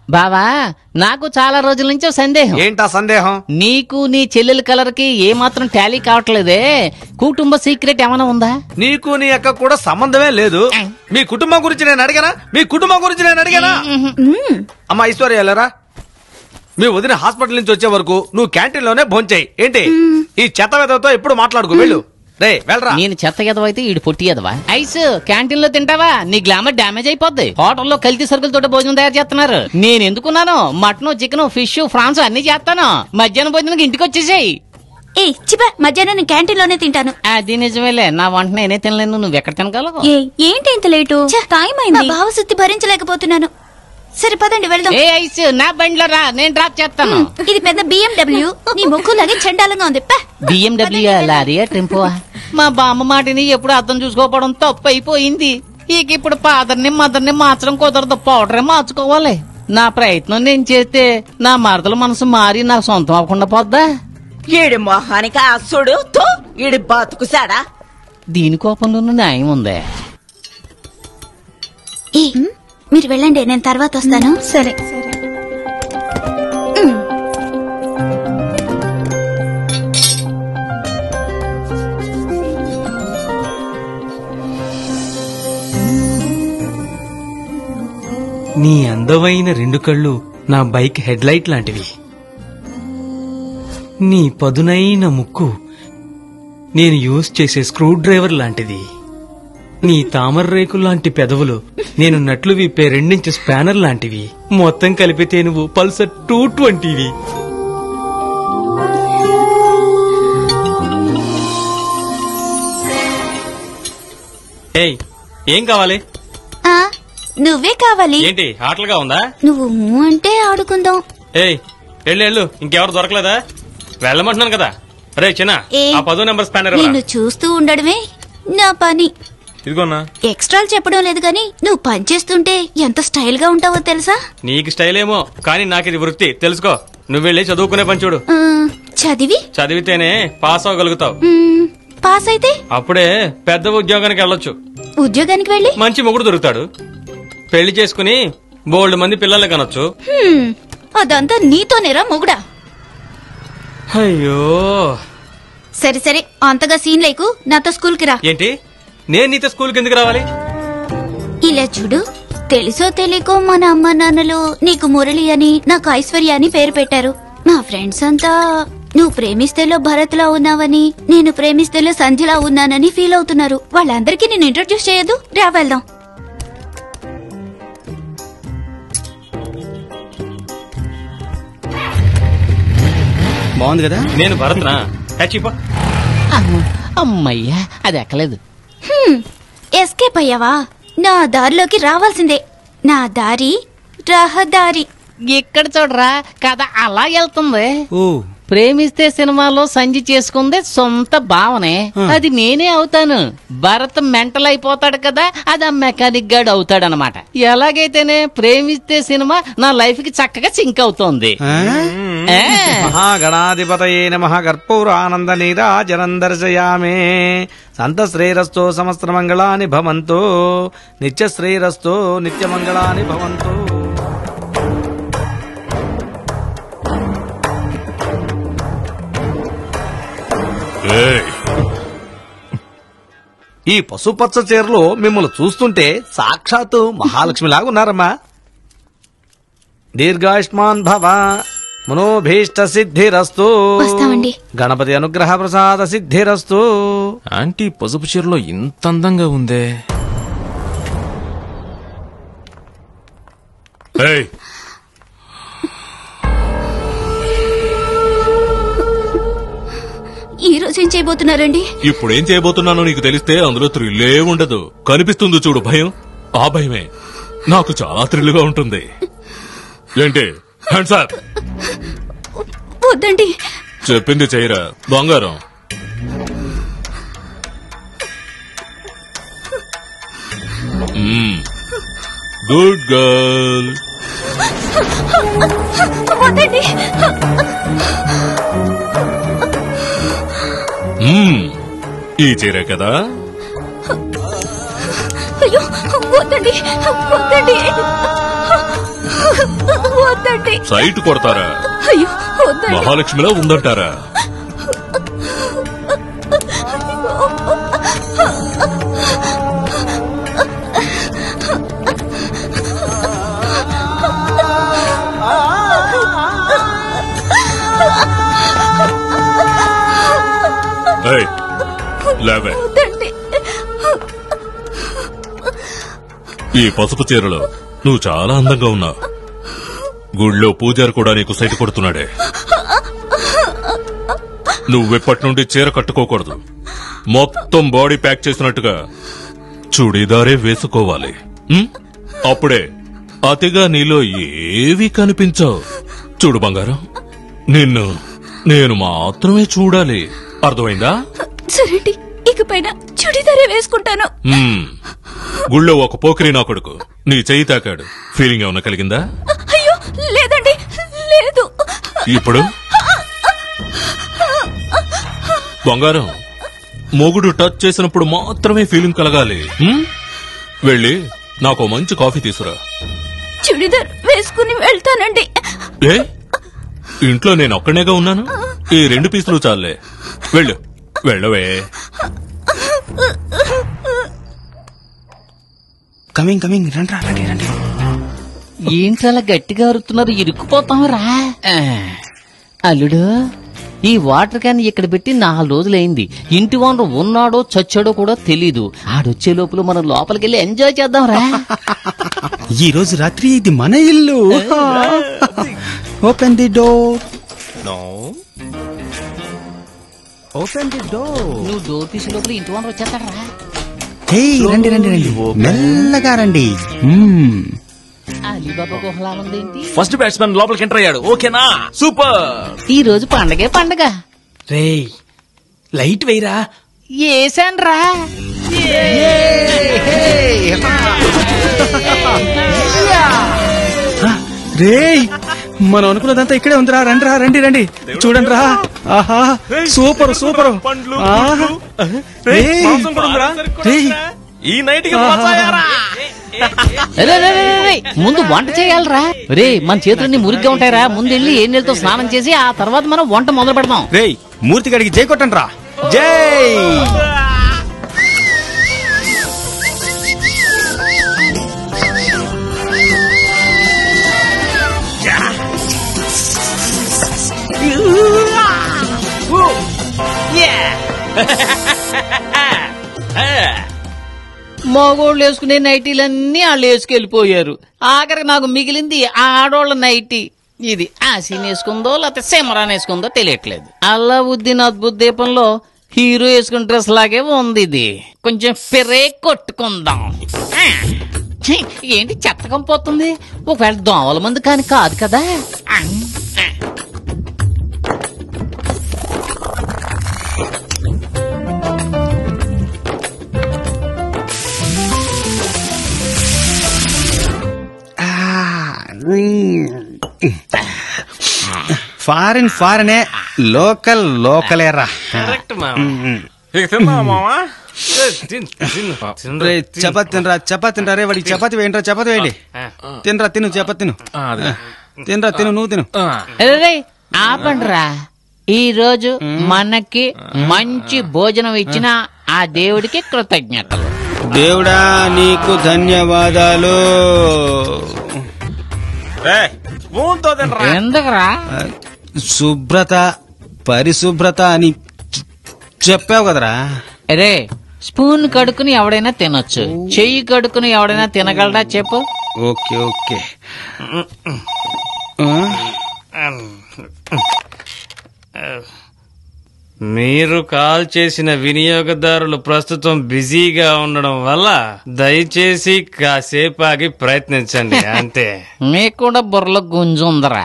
Speaker 6: బావా నాకు చాలా రోజుల నుంచి ఓ సందేహం
Speaker 5: ఏంటా సందేహం
Speaker 6: నీకు నీ చెల్లెల కలర్ కి ఏ మాత్రం టాలీ కావట్లేదే కుటుంబ సీక్రెట్ ఏమైనా ఉందా
Speaker 5: నీకు నీ అక్క కూడా సంబంధమే లేదు మీ కుటుంబం గురించి నేను అడిగానా మీ కుటుంబం గురించి నేను అడిగానా అమ్మా ఐశ్వర్య వెళ్ళరా మీ వదిన హాస్పిటల్ నుంచి వచ్చే వరకు నువ్వు క్యాంటీన్ లోనే భోంచేయి ఏంటి ఈ చెత్త వెదవతో ఎప్పుడు మాట్లాడుకో వెళ్ళు రే వెళ్ళరా
Speaker 6: నేను చెత్త ఎదవ అయితే ఈడు పొట్టి ఎదవా ఐస్ క్యాంటీన్ లో తింటావా నీ గ్లామర్ డ్యామేజ్ అయిపోద్ది హోటల్లో కల్తీ సరుకులతో భోజనం తయారు చేస్తున్నారు నేను ఎందుకున్నాను మటన్ చికెన్ ఫిష్ ఫ్రాన్స్ అన్ని చేస్తాను మధ్యాహ్నం భోజనానికి ఇంటికి వచ్చేసాయి
Speaker 4: ఏ చిప మధ్యాహ్నం నేను క్యాంటీన్ లోనే తింటాను
Speaker 6: అది నిజమేలే నా వంట నేనే తినలేను నువ్వు ఎక్కడ తినగలవు
Speaker 4: ఏ ఏంటి ఇంత లేటు టైం అయింది నా భావశుద్ధి భరించలేకపోతున్నాను సరే పదండి వెళ్దాం
Speaker 6: ఏ ఐస్ నా బండిలో రా నేను డ్రాప్ చేస్తాను
Speaker 4: ఇది పెద్ద బిఎండబ్ల్యూ నీ ముక్కులాగే చండాలంగా ఉంది పా.
Speaker 6: బిఎండబ్ల్యూ లారీయా టెంపోవా మా బామ్మ మాటిని ఎప్పుడు అర్థం చూసుకోకపోవడం తప్పు అయిపోయింది ఇక ఇప్పుడు ఫాదర్ని మదర్ని మార్చడం కుదరదు పౌడరే మార్చుకోవాలి నా ప్రయత్నం నేను చేస్తే నా మరదల మనసు మారి నాకు సొంతం అవ్వకుండా పోద్దా
Speaker 12: ఈడి మొహానికి అస్సుడు తో ఈడి బతుకుసాడా
Speaker 6: దీని కోపంలోనూ న్యాయం ఉందే
Speaker 4: ఏ మీరు వెళ్ళండి నేను తర్వాత వస్తాను సరే
Speaker 3: నీ అందమైన రెండు కళ్ళు నా బైక్ హెడ్ లైట్ లాంటివి నీ పదునైన ముక్కు నేను యూజ్ చేసే స్క్రూ డ్రైవర్ లాంటిది నీ తామర రేకులు లాంటి పెదవులు నేను నట్లు విప్పే రెండించు స్పానర్ లాంటివి మొత్తం కలిపితే నువ్వు పల్సర్ టూ ట్వంటీవి ఏయ్ ఏం కావాలి
Speaker 4: ఆ నువ్వే కావాలి
Speaker 3: ఏంటి ఆటలుగా ఉందా
Speaker 4: నువ్వు ఊ అంటే ఆడుకుందాం
Speaker 3: ఏయ్ వెళ్ళు వెళ్ళు ఇంకెవరు దొరకలేదా వెళ్ళమంటున్నాను కదా రే చిన్న
Speaker 4: ఏ
Speaker 3: ఆ పదో నెంబర్ స్పానర్
Speaker 4: నిన్ను చూస్తూ ఉండడమే నా పని
Speaker 3: ఇదిగోనా
Speaker 4: ఎక్స్ట్రాలు చెప్పడం లేదు గాని నువ్వు పని చేస్తుంటే ఎంత స్టైల్ గా ఉంటావో తెలుసా
Speaker 3: నీకు స్టైల్ ఏమో కానీ నాకు ఇది వృత్తి తెలుసుకో నువ్వు వెళ్ళి చదువుకునే పని చూడు
Speaker 4: ఆ, చదివి
Speaker 3: చదివితేనే పాస్ అవ్వగలుగుతావు
Speaker 4: మ్, పాస్ అయితే
Speaker 3: అప్పుడే పెద్ద ఉద్యోగానికి వెళ్ళొచ్చు
Speaker 4: ఉద్యోగానికి వెళ్ళి
Speaker 3: మంచి మొగుడు దొరుకుతాడు పెళ్లి చేసుకుని బోల్డ్ మంది పిల్లల్ని కనొచ్చు
Speaker 4: హ్మ్, అదంతా నీతోనేరా మొగుడా
Speaker 3: అయ్యో
Speaker 4: సరే సరే అంతగా సీన్ లేకు నాతో స్కూల్ కి రా
Speaker 3: ఏంటి నేను నీతో స్కూల్కి ఎందుకు రావాలి
Speaker 4: ఇలా చూడు తెలుసో తెలియకో మన అమ్మ నాన్నలు నీకు మురళి అని నాకు ఐశ్వర్య అని పేరు పెట్టారు మా ఫ్రెండ్స్ అంతా నువ్వు ప్రేమిస్తేలో భరత్ లా ఉన్నావని నేను ప్రేమిస్తేలో సంధ్యలా ఉన్నానని ఫీల్ అవుతున్నారు వాళ్ళందరికీ నేను ఇంట్రొడ్యూస్ చేయదు రా వెళ్దాం
Speaker 7: బాగుంది కదా
Speaker 3: నేను భరత్నా చచ్చిపో
Speaker 6: అమ్మయ్యా అది ఎక్కలేదు
Speaker 4: హ్మ్, ఎస్కేప్ అయ్యావా నా దారిలోకి రావాల్సిందే నా దారి రహదారి
Speaker 6: ఇక్కడ చూడరా కథ అలా వెళ్తుంది
Speaker 7: ఓ
Speaker 6: ప్రేమిస్తే సినిమాలో సంజి చేసుకుందే సొంత భావనే అది నేనే అవుతాను భరత్ మెంటల్ అయిపోతాడు కదా అది ఆ మెకానిక్ గాడు అవుతాడనమాట ఎలాగైతేనే ప్రేమిస్తే సినిమా నా లైఫ్ కి చక్కగా సింక్ అవుతోంది ఏ.
Speaker 5: మహాగణాధిపతయే నమ కర్పూరానంద నీరాజనం దర్శయామే సంత శ్రేరస్తో సమస్త మంగళాని భవంతో నిత్య శ్రేరస్తో నిత్య మంగళాని భవంతో
Speaker 2: ఏయ్
Speaker 5: ఈ పసుపచ్చ చీరలో మిమ్మల్ని చూస్తుంటే సాక్షాత్తు మహాలక్ష్మిలాగా ఉన్నారమ్మా దీర్ఘాయుష్మాన్ భవ మనోభీష్ట సిద్ధిరస్తు
Speaker 4: వస్తామండి.
Speaker 5: గణపతి అనుగ్రహ ప్రసాద సిద్ధిరస్తు
Speaker 11: ఆంటీ పసుపు చీరలో ఇంత అందంగా ఉందే
Speaker 2: ఏయ్
Speaker 4: ఈ రోజు ఏం చేయబోతున్నారండి
Speaker 2: ఇప్పుడు ఏం చేయబోతున్నానో నీకు తెలిస్తే అందులో థ్రిల్లే ఉండదు కనిపిస్తుంది చూడు భయం ఆ భయమే నాకు చాలా థ్రిల్గా ఉంటుంది ఏంటి హ్యాండ్స్ అప్
Speaker 4: వద్దండి
Speaker 2: చెప్పింది చేయరా బంగారం గుడ్ గర్ల్
Speaker 4: వద్దండి
Speaker 2: ఈ చీర కదా
Speaker 4: అయ్యో వద్దండి వద్దండి వద్దండి
Speaker 2: సైట్ కొడతారా
Speaker 4: అయ్యో వద్దండి
Speaker 2: మహాలక్ష్మిలో ఉందంటారా ఏయ్, లేవే
Speaker 4: వద్దండి
Speaker 2: ఈ పసుపు చీరలో నువ్వు చాలా అందంగా ఉన్నావు గుళ్ళో పూజారి కూడా నీకు సైట్ కొడుతున్నాడే నువ్వెప్పటి నుండి చీర కట్టుకోకూడదు మొత్తం బాడీ ప్యాక్ చేసినట్టుగా చుడీదారే వేసుకోవాలి ఉం? అప్పుడే అతిగా నీలో ఏవి కనిపించవు చూడు బంగారం నిన్ను నేను మాత్రమే చూడాలి అర్థమైందా
Speaker 4: సరేండి ఇకపైన చుడిదారే వేసుకుంటాను
Speaker 2: మ్మ్. గుళ్ళో ఒక పోకిరి నా కొడుకు నీ చెయ్యి తాకాడు ఫీలింగ్ ఏమన్నా కలిగిందా
Speaker 4: అయ్యో లేదండి లేదు
Speaker 2: ఇప్పుడు బంగారం మొగుడు టచ్ చేసినప్పుడు మాత్రమే ఫీలింగ్ కలగాలి మ్మ్? వెళ్ళి నాకు ఓ మంచి కాఫీ తీసురా
Speaker 4: చుడిదార్ వేసుకుని వెళ్తానండి
Speaker 2: ఏ ఇంట్లో నేను ఒక్కనేగా ఉన్నాను ఈ రెండు పీసులు చాలే వెళ్ళు వెళ్ళవే
Speaker 7: కమింగ్ కమింగ్ రండి రా, రండి రండి
Speaker 6: ఏంటి అలా గట్టిగా అరుతున్నారు ఇరుక్కుపోతాం రా అల్లుడు ఈ వాటర్ క్యాన్ ఇక్కడ పెట్టి నాలుగు రోజులైంది ఇంటి ఓనర్ ఉన్నాడో చచ్చాడో కూడా తెలీదు ఆడొచ్చే లోపల మనం లోపలికి వెళ్ళి ఎంజాయ్ చేద్దాం రా
Speaker 7: ఈ రోజు రాత్రి ఇది మన ఇల్లు open the door open the door
Speaker 6: నువ్వు డోర్ తీసే లోపల ఇంటి ఓనర్ వచ్చేస్తాడు రా
Speaker 7: హే రండి రండి రండి మెల్లగా రండి మ్మ్.
Speaker 6: అలీబాబా గుహలా ఉందేంటి
Speaker 11: ఫస్ట్ బ్యాట్స్మెన్ లోపలికి ఎంటర్ అయ్యాడు ఓకేనా సూపర్
Speaker 6: ఈ రోజు పండగే పండగ
Speaker 3: రేయ్ లైట్ వేయరా
Speaker 6: ఏసాను రా
Speaker 7: రేయ్ మనం అనుకున్నదంతా ఇక్కడే ఉందిరా రండి రా రండి రండి చూడండి రా ఆహా సూపర్ సూపర్ ఆహా. రేయ్. రేయ్.
Speaker 11: ఈ నైట్ కి
Speaker 6: రే, రే, రే, రే, రే, ముందు వంట చేయాలరా రే మన చేతులన్నీ మురిగ్గా ఉంటాయిరా ముందు వెళ్ళి ఏ నీళ్ళతో స్నానం చేసి ఆ తర్వాత మనం వంట మొదలు పెడదాం
Speaker 7: రేయ్ మూర్తి గడికి జై కొట్టండి రా జై
Speaker 6: మగోళ్ళు వేసుకునే నైటీలన్నీ వాళ్ళు వేసుకెళ్ళిపోయారు ఆఖరికి నాకు మిగిలింది ఆ ఆడోళ్ళ నైటీ ఇది ఆసీన్ వేసుకుందో లేకపోతే సిమరాన్ వేసుకుందో తెలియట్లేదు అల్లావుద్దీన్ అద్భుత దీపంలో హీరో వేసుకున్న డ్రెస్ లాగే ఉంది ఇది కొంచెం పెరే కొట్టుకుందాం ఆ, ఛీ, ఏంటి చెత్తకం పోతుంది ఒకవేళ దోమల మంది కాని కాదు కదా ఆ, ఆ.
Speaker 7: ఫారిన్ ఫారినే లోకల్ లోకలేరా
Speaker 5: కరెక్ట్ ఇక తిందామా మావా
Speaker 7: రే చపాతి తినరా చపాతి తినరా రే వాడికి చపాతి వేయండిరా చపాతి వేయండి తినరా తిను చపాతి తిను తినరా తిను నువ్వు తిను
Speaker 6: రే ఆపండ్రా ఈ రోజు మనకి మంచి భోజనం ఇచ్చిన ఆ దేవుడికి కృతజ్ఞతలు
Speaker 7: దేవుడా నీకు ధన్యవాదాలు
Speaker 5: స్పూన్ తో తినరా
Speaker 6: ఎందుకురా
Speaker 7: శుభ్రత పరిశుభ్రత అని చె- చెప్పావు కదరా
Speaker 6: రే స్పూన్ కడుకుని ఎవడైనా తినొచ్చు చెయ్యి కడుకుని ఎవడైనా తినగలడా చెప్పు
Speaker 7: ఓకే ఓకే ఆ?
Speaker 5: మీరు కాల్ చేసిన వినియోగదారులు ప్రస్తుతం బిజీగా ఉండడం వల్ల దయచేసి కాసేపు ఆగి ప్రయత్నించండి అంతే
Speaker 6: మీకు కూడా బుర్రలో గుంజు ఉందరా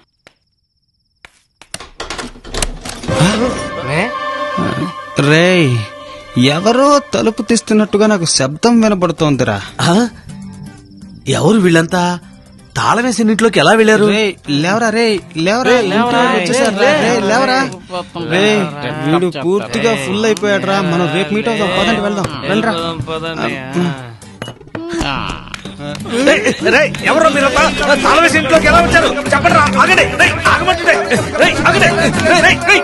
Speaker 7: రేయ్ ఎవరో తలుపు తీస్తున్నట్టుగా నాకు శబ్దం వినపడుతోందిరా
Speaker 5: ఎవరు వీళ్ళంతా తాళం వేసిన ఇంట్లోకి ఎలా వెళ్ళారు
Speaker 7: రేయ్ లేవరా రే లేవరా ఇంట్లోకి వచ్చేసారురా. రేయ్, లేవరా రే వీడు పూర్తిగా ఫుల్ అయిపోయాడు రా మనం రేపు మీట్ అవుదాం పదండి వెళ్దాం రండిరా
Speaker 5: రేయ్, రేయ్, ఎవరో మీరంతా తాళం వేసి ఇంట్లోకి ఎలా వచ్చారు చెప్పండి రా ఆగండి రేయ్, ఆగమంటుండే రేయ్, ఆగండి రేయ్, రేయ్, రేయ్.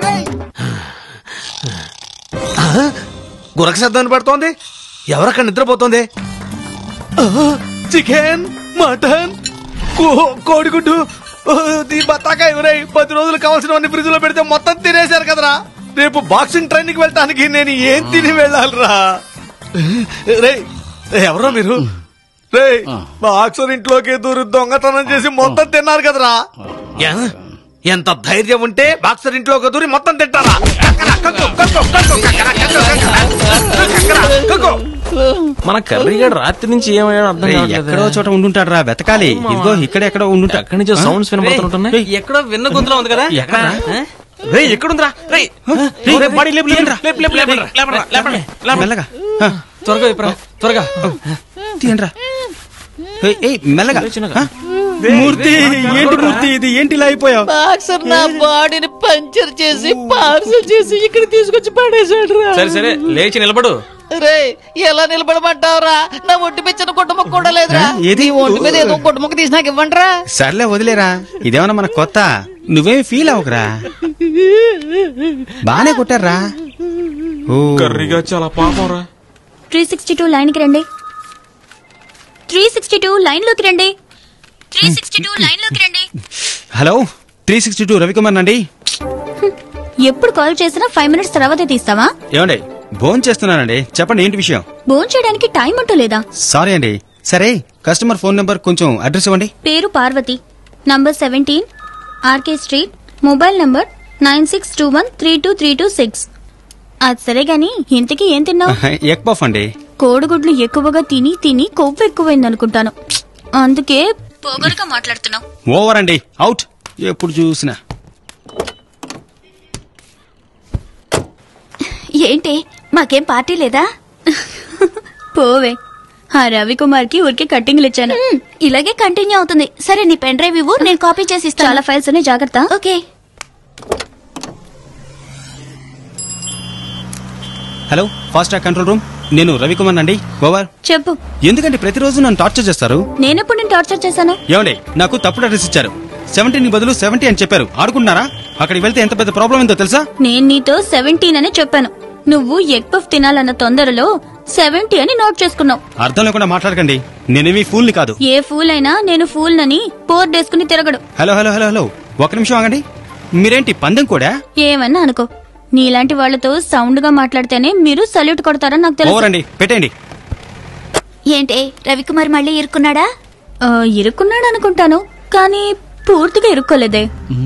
Speaker 5: ఆ, గురక శబ్దం పడుతోంది ఎవరక్కడ నిద్రపోతోంది ఆ, చికెన్ మటన్ కో- కోడిగుడ్డు ఆ, ఈ బత్తాకాయ రేయ్ పది రోజులు కావాల్సినవన్నీ ఫ్రిడ్జ్ లో పెడితే మొత్తం తినేశారు కదరా రేపు బాక్సింగ్ ట్రైనింగ్ వెళ్ళటానికి నేను ఏం తిని వెళ్ళాలిరా రే ఎవరో మీరు రే బాక్సర్ ఇంట్లోకి దూరి దొంగతనం చేసి మొత్తం తిన్నారు కదరా ఎ- ఎంత ధైర్యం ఉంటే బాక్సర్ ఇంట్లోకి దూరి మొత్తం తింటారా కక్కరా, కక్కు, కక్కు, కక్కు, కక్కరా, కక్కు, కక్కరా. కక్కరా, కక్కు.
Speaker 11: మన కర్రీగాడు రాత్రి నుంచి ఏమయ్యాడో అర్థం
Speaker 7: రేయ్,
Speaker 11: కావట్లేదే.
Speaker 7: ఎక్కడో చోట ఉండుంటాడు రా వెతకాలి ఇదిగో ఇక్కడ ఎక్కడో ఉండుంటా
Speaker 11: ఎక్కడి నుంచో సౌండ్స్ వినబడుతుంటున్నాయి
Speaker 3: రేయ్, ఎక్కడో విన్న గొంతులో ఉంది కదా
Speaker 7: ఎక్కడ
Speaker 3: రేయ్ ఎక్కడుందిరా రేయ్
Speaker 7: రేయ్, బాడీ లేపు, లేపురా.
Speaker 3: లేపు, లేపు, లేపండిరా, లేపండిరా, లేపండి, లేపండి.
Speaker 7: మెల్లగా ఆ,
Speaker 3: త్వరగా ఇప్పురా త్వరగా
Speaker 7: తీయండిరా ఏయ్, ఏయ్ మెల్లగా
Speaker 11: చిన్నగా.
Speaker 7: ఆ? మూర్తి ఏంటి మూర్తి ఇది ఏంటి ఇలా అయిపోయావు
Speaker 6: బాక్సర్ నా బాడీని పంచర్ చేసి పార్సల్ చేసి ఇక్కడ తీసుకొచ్చి పడేశాడు రా
Speaker 3: సరే సరే లేచి నిలబడు
Speaker 6: రే ఎలా నిలబడమంటావురా నా ఒంటి మీద చిన్న కుటుంబం కూడా లేదురా
Speaker 7: ఆ, ఏది?
Speaker 6: నీ ఒంటి మీద ఏదో కుటుంబం తీసి నాకు ఇవ్వండిరా
Speaker 7: సర్లే వదిలేరా ఇదేమన్నా మన కొత్త నువ్వేమి ఫీల్ అవ్వకరా బానే కొట్టారా ఓ
Speaker 11: కర్రీగా చాలా పాపం రా
Speaker 4: త్రీ సిక్స్టీ టూ లైన్ కి రండి త్రీ సిక్స్టీ టూ లైన్ లోకి రండి త్రీ సిక్స్టీ టూ లైన్ లోకి రండి
Speaker 7: hello three sixty two Ravikumar నండి
Speaker 4: ఎప్పుడు కాల్ చేసినా ఫైవ్ మినిట్స్ తర్వాతే తీస్తావా
Speaker 7: ఏమండి భోన్ చేస్తున్నానండి చెప్పండి ఏంటి విషయం
Speaker 4: ఫోన్ చేయడానికి టైం అంటూ లేదా
Speaker 7: సారీ అండి సరే కస్టమర్ ఫోన్ నెంబర్ కొంచెం అడ్రస్ ఇవ్వండి
Speaker 4: పేరు Parvati number seventeen RK street mobile number nine six two one three two three two six అది సరే గాని ఇంతకీ ఏం తిన్నావు
Speaker 7: ఎగ్ పఫ్ అండి
Speaker 4: కోడిగుడ్లు ఎక్కువగా తిని తిని కొవ్వు ఎక్కువైంది అనుకుంటాను అందుకే పొగరుగా మాట్లాడుతున్నావు
Speaker 7: ఓవర్ అండి అవుట్ ఎప్పుడు చూసినా
Speaker 4: ఏంటి మాకేం పార్టీ లేదా పోవే ఆ రవికుమార్ కి ఊరికే కట్టింగ్లు ఇచ్చాను ఇలాగే కంటిన్యూ అవుతుంది సరే నీ పెన్ డ్రైవ్ ఇవ్వు నేను కాపీ చేసి ఇస్తాను చాలా ఫైల్స్ ఉన్నాయి జాగ్రత్త okay
Speaker 7: hello fast track control room నేను రవికుమార్ అండి ఓవర్
Speaker 4: చెప్పు
Speaker 7: ఎందుకంటే ప్రతిరోజు నన్ను టార్చర్ చేస్తారు
Speaker 4: నేనెప్పుడు నేను టార్చర్ చేశాను
Speaker 7: ఏమండి నాకు తప్పుడు అడ్రస్ ఇచ్చారు సెవెంటీన్ బదులు సెవెంటీ అని చెప్పారు ఆడుకుంటున్నారా అక్కడికి వెళ్తే ఎంత పెద్ద ప్రాబ్లం ఏందో తెలుసా
Speaker 4: నేను నీతో సెవెంటీన్ అని చెప్పాను నువ్వు ఎగ్ పఫ్ తినాలన్న తొందరలో సెవెంటీ అని నోట్ చేసుకున్నావు
Speaker 7: అర్థం లేకుండా మాట్లాడకండి నేనేమి ఫూల్ని కాదు
Speaker 4: ఏ ఫూల్ అయినా నేను ఫూల్ నని బోర్డు వేసుకుని తిరగడు
Speaker 7: హలో హలో హలో హలో ఒక నిమిషం ఆగండి మీరేంటి పందెం కూడా
Speaker 4: ఏమన్నా అనుకో నీలాంటి వాళ్ళతో సౌండ్ గా మాట్లాడితేనే మీరు సల్యూట్ కొడతారని నాకు
Speaker 7: ఓవర్
Speaker 4: తెలుసు
Speaker 7: అండి పెట్టేయండి
Speaker 4: ఏంటి రవికుమార్ మళ్ళీ ఇరుక్కున్నాడా ఇరుక్కున్నాడు అనుకుంటాను కానీ పూర్తిగా ఇరుక్కోలేదే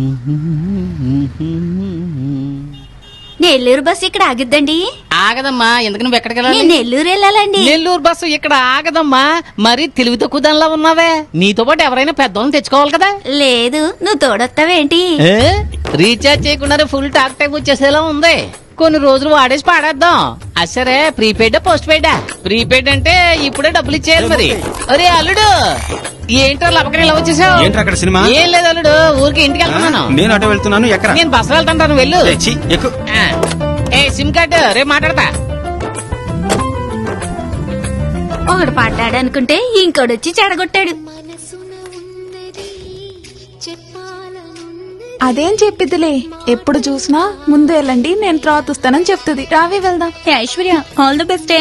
Speaker 4: నెల్లూరు బస్ ఇక్కడ ఆగిద్దండి
Speaker 6: ఆగదమ్మా ఎందుకు నువ్వు ఎక్కడికి
Speaker 4: నేను
Speaker 6: వెళ్ళాలి
Speaker 4: నెల్లూరు వెళ్ళాలండి
Speaker 6: నెల్లూరు బస్సు ఇక్కడ ఆగదమ్మా మరి తెలివి తక్కువ దానిలా ఉన్నావే నీతో పాటు ఎవరైనా పెద్దోళ్ళని తెచ్చుకోవాలి కదా
Speaker 4: లేదు నువ్వు తోడొస్తావేంటి
Speaker 6: ఏ? రీఛార్జ్ చేయకుండానే ఫుల్ టాక్ టైం వచ్చేసేలా ఉంది కొన్ని రోజులు వాడేసి పాడేద్దాం అసరే ప్రీపెయిడ్ పోస్ట్ పెయిడా ప్రీపెయిడ్ అంటే ఇప్పుడే డబ్బులు ఇచ్చేయాలి మరి అరే అల్లుడు ఏంటో లపకని ఇలా వచ్చేసావు
Speaker 7: ఏంట్రా అక్కడ సినిమా?
Speaker 6: ఏం లేదు అల్లుడు ఊరికి ఇంటికి వెళ్తున్నాను
Speaker 7: నేను అటు వెళ్తున్నాను ఎక్కడ
Speaker 6: నేను బస్సు వెళ్తాను వెళ్ళు
Speaker 7: ఏ, ఛీ, ఎక్కు
Speaker 6: ఆ. ఏ సిమ్ కార్డు రేపు మాట్లాడతా
Speaker 4: ఒకడు పడ్డాడు అనుకుంటే ఇంకోడు వచ్చి చెడగొట్టాడు
Speaker 9: అదేం చెప్పిద్దిలే ఎప్పుడు చూసినా ముందు వెళ్ళండి నేను తర్వాత వస్తానని చెప్తుంది రావే వెళ్దాం
Speaker 4: ఏ ఐశ్వర్య ఆల్ ది బెస్ట్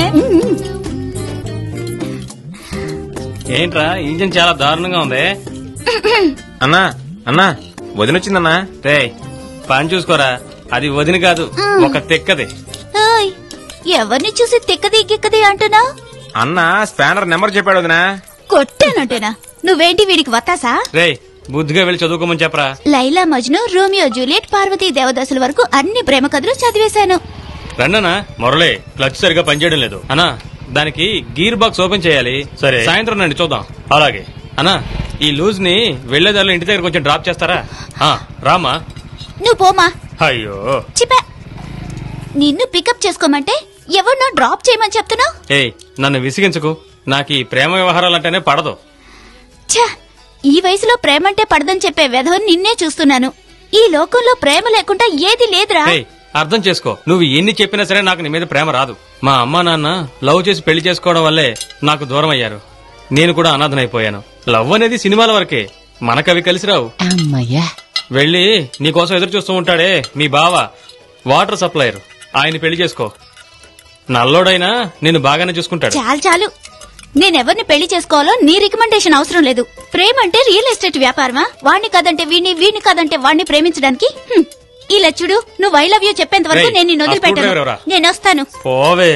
Speaker 3: ఏంట్రా ఇంజిన్ చాలా దారుణంగా ఉంది
Speaker 11: అన్నా అన్నా వదినొచ్చిందన్నా
Speaker 3: రే పని చూసుకోరా అది వదిన కాదు ఒక తెక్కది
Speaker 4: ఓయ్, ఎవరిని చూసి తిక్కది గిక్కది అంటున్నా
Speaker 11: అన్న స్పానర్ నెంబర్ చెప్పాడు వదినా
Speaker 4: కొట్టానంటేనా నువ్వేంటి వీడికి వత్తాసా
Speaker 3: రే బుద్ధిగా వెళ్ళి చదువుకోమని చెప్పరా
Speaker 4: లైలా మజ్ను రోమియో జూలియట్ పార్వతీ దేవదాసుల వరకు అన్ని ప్రేమ కథలు చదివేశాను
Speaker 3: రండనా మురళి క్లచ్ సరిగా పనిచేయడం లేదు అన్నా దానికి గీర్ బాక్స్ ఓపెన్ చేయాలి సరే సాయంత్రం రండి చూద్దాం అలాగే అన్నా ఈ లూజ్ ని వెళ్లేదారిలో ఇంటి దగ్గర కొంచెం డ్రాప్ చేస్తారా ఆ, రామా
Speaker 4: నువ్వు పోమా
Speaker 3: అయ్యో
Speaker 4: చిపా నిన్ను పికప్ చేసుకోమంటే ఎవరినో డ్రాప్ చేయమని చెప్తున్నావు
Speaker 3: ఏయ్ నన్ను విసిగించకు నాకు ఈ ప్రేమ వ్యవహారాలు అంటేనే పడదు
Speaker 4: ఛ ఈ వయసులో ప్రేమంటే పడదని చెప్పే వెధవని నిన్నే చూస్తున్నాను ఈ లోకంలో ప్రేమ లేకుండా ఏది లేదురా
Speaker 3: ఏయ్ అర్థం చేసుకో నువ్వు ఎన్ని చెప్పినా సరే నాకు నీ మీద ప్రేమ రాదు మా అమ్మా నాన్న లవ్ చేసి పెళ్లి చేసుకోవడం వల్లే నాకు దూరం అయ్యారు నేను కూడా అనాథనైపోయాను లవ్ అనేది సినిమాల వరకే మనకవి కలిసి రావు
Speaker 6: అమ్మయ్యా
Speaker 3: వెళ్ళి నీకోసం ఎదురు చూస్తూ ఉంటాడే మీ బావ వాటర్ సప్లైయర్ ఆయన పెళ్లి చేసుకో నల్లోడైనా నేను బాగానే చూసుకుంటాడు
Speaker 4: చాలు చాలు నేనెవరిని పెళ్లి చేసుకోవాలో నీ రికమెండేషన్ అవసరం లేదు ప్రేమ అంటే రియల్ ఎస్టేట్ వ్యాపారమా వాణ్ణి కాదంటే వీణ్ణి వీణ్ణి కాదంటే వాణ్ణి ప్రేమించడానికి హ్మ్. ఇలా చూడు నువ్వు ఐ లవ్ యూ చెప్పేంత వరకు
Speaker 3: రేయ్,
Speaker 4: నేను నిన్ను
Speaker 3: ఆ స్క్రూ డ్రైవర్
Speaker 4: వదిలిపెట్టాను
Speaker 3: ఎవరా?
Speaker 4: నేను వస్తాను
Speaker 3: పోవే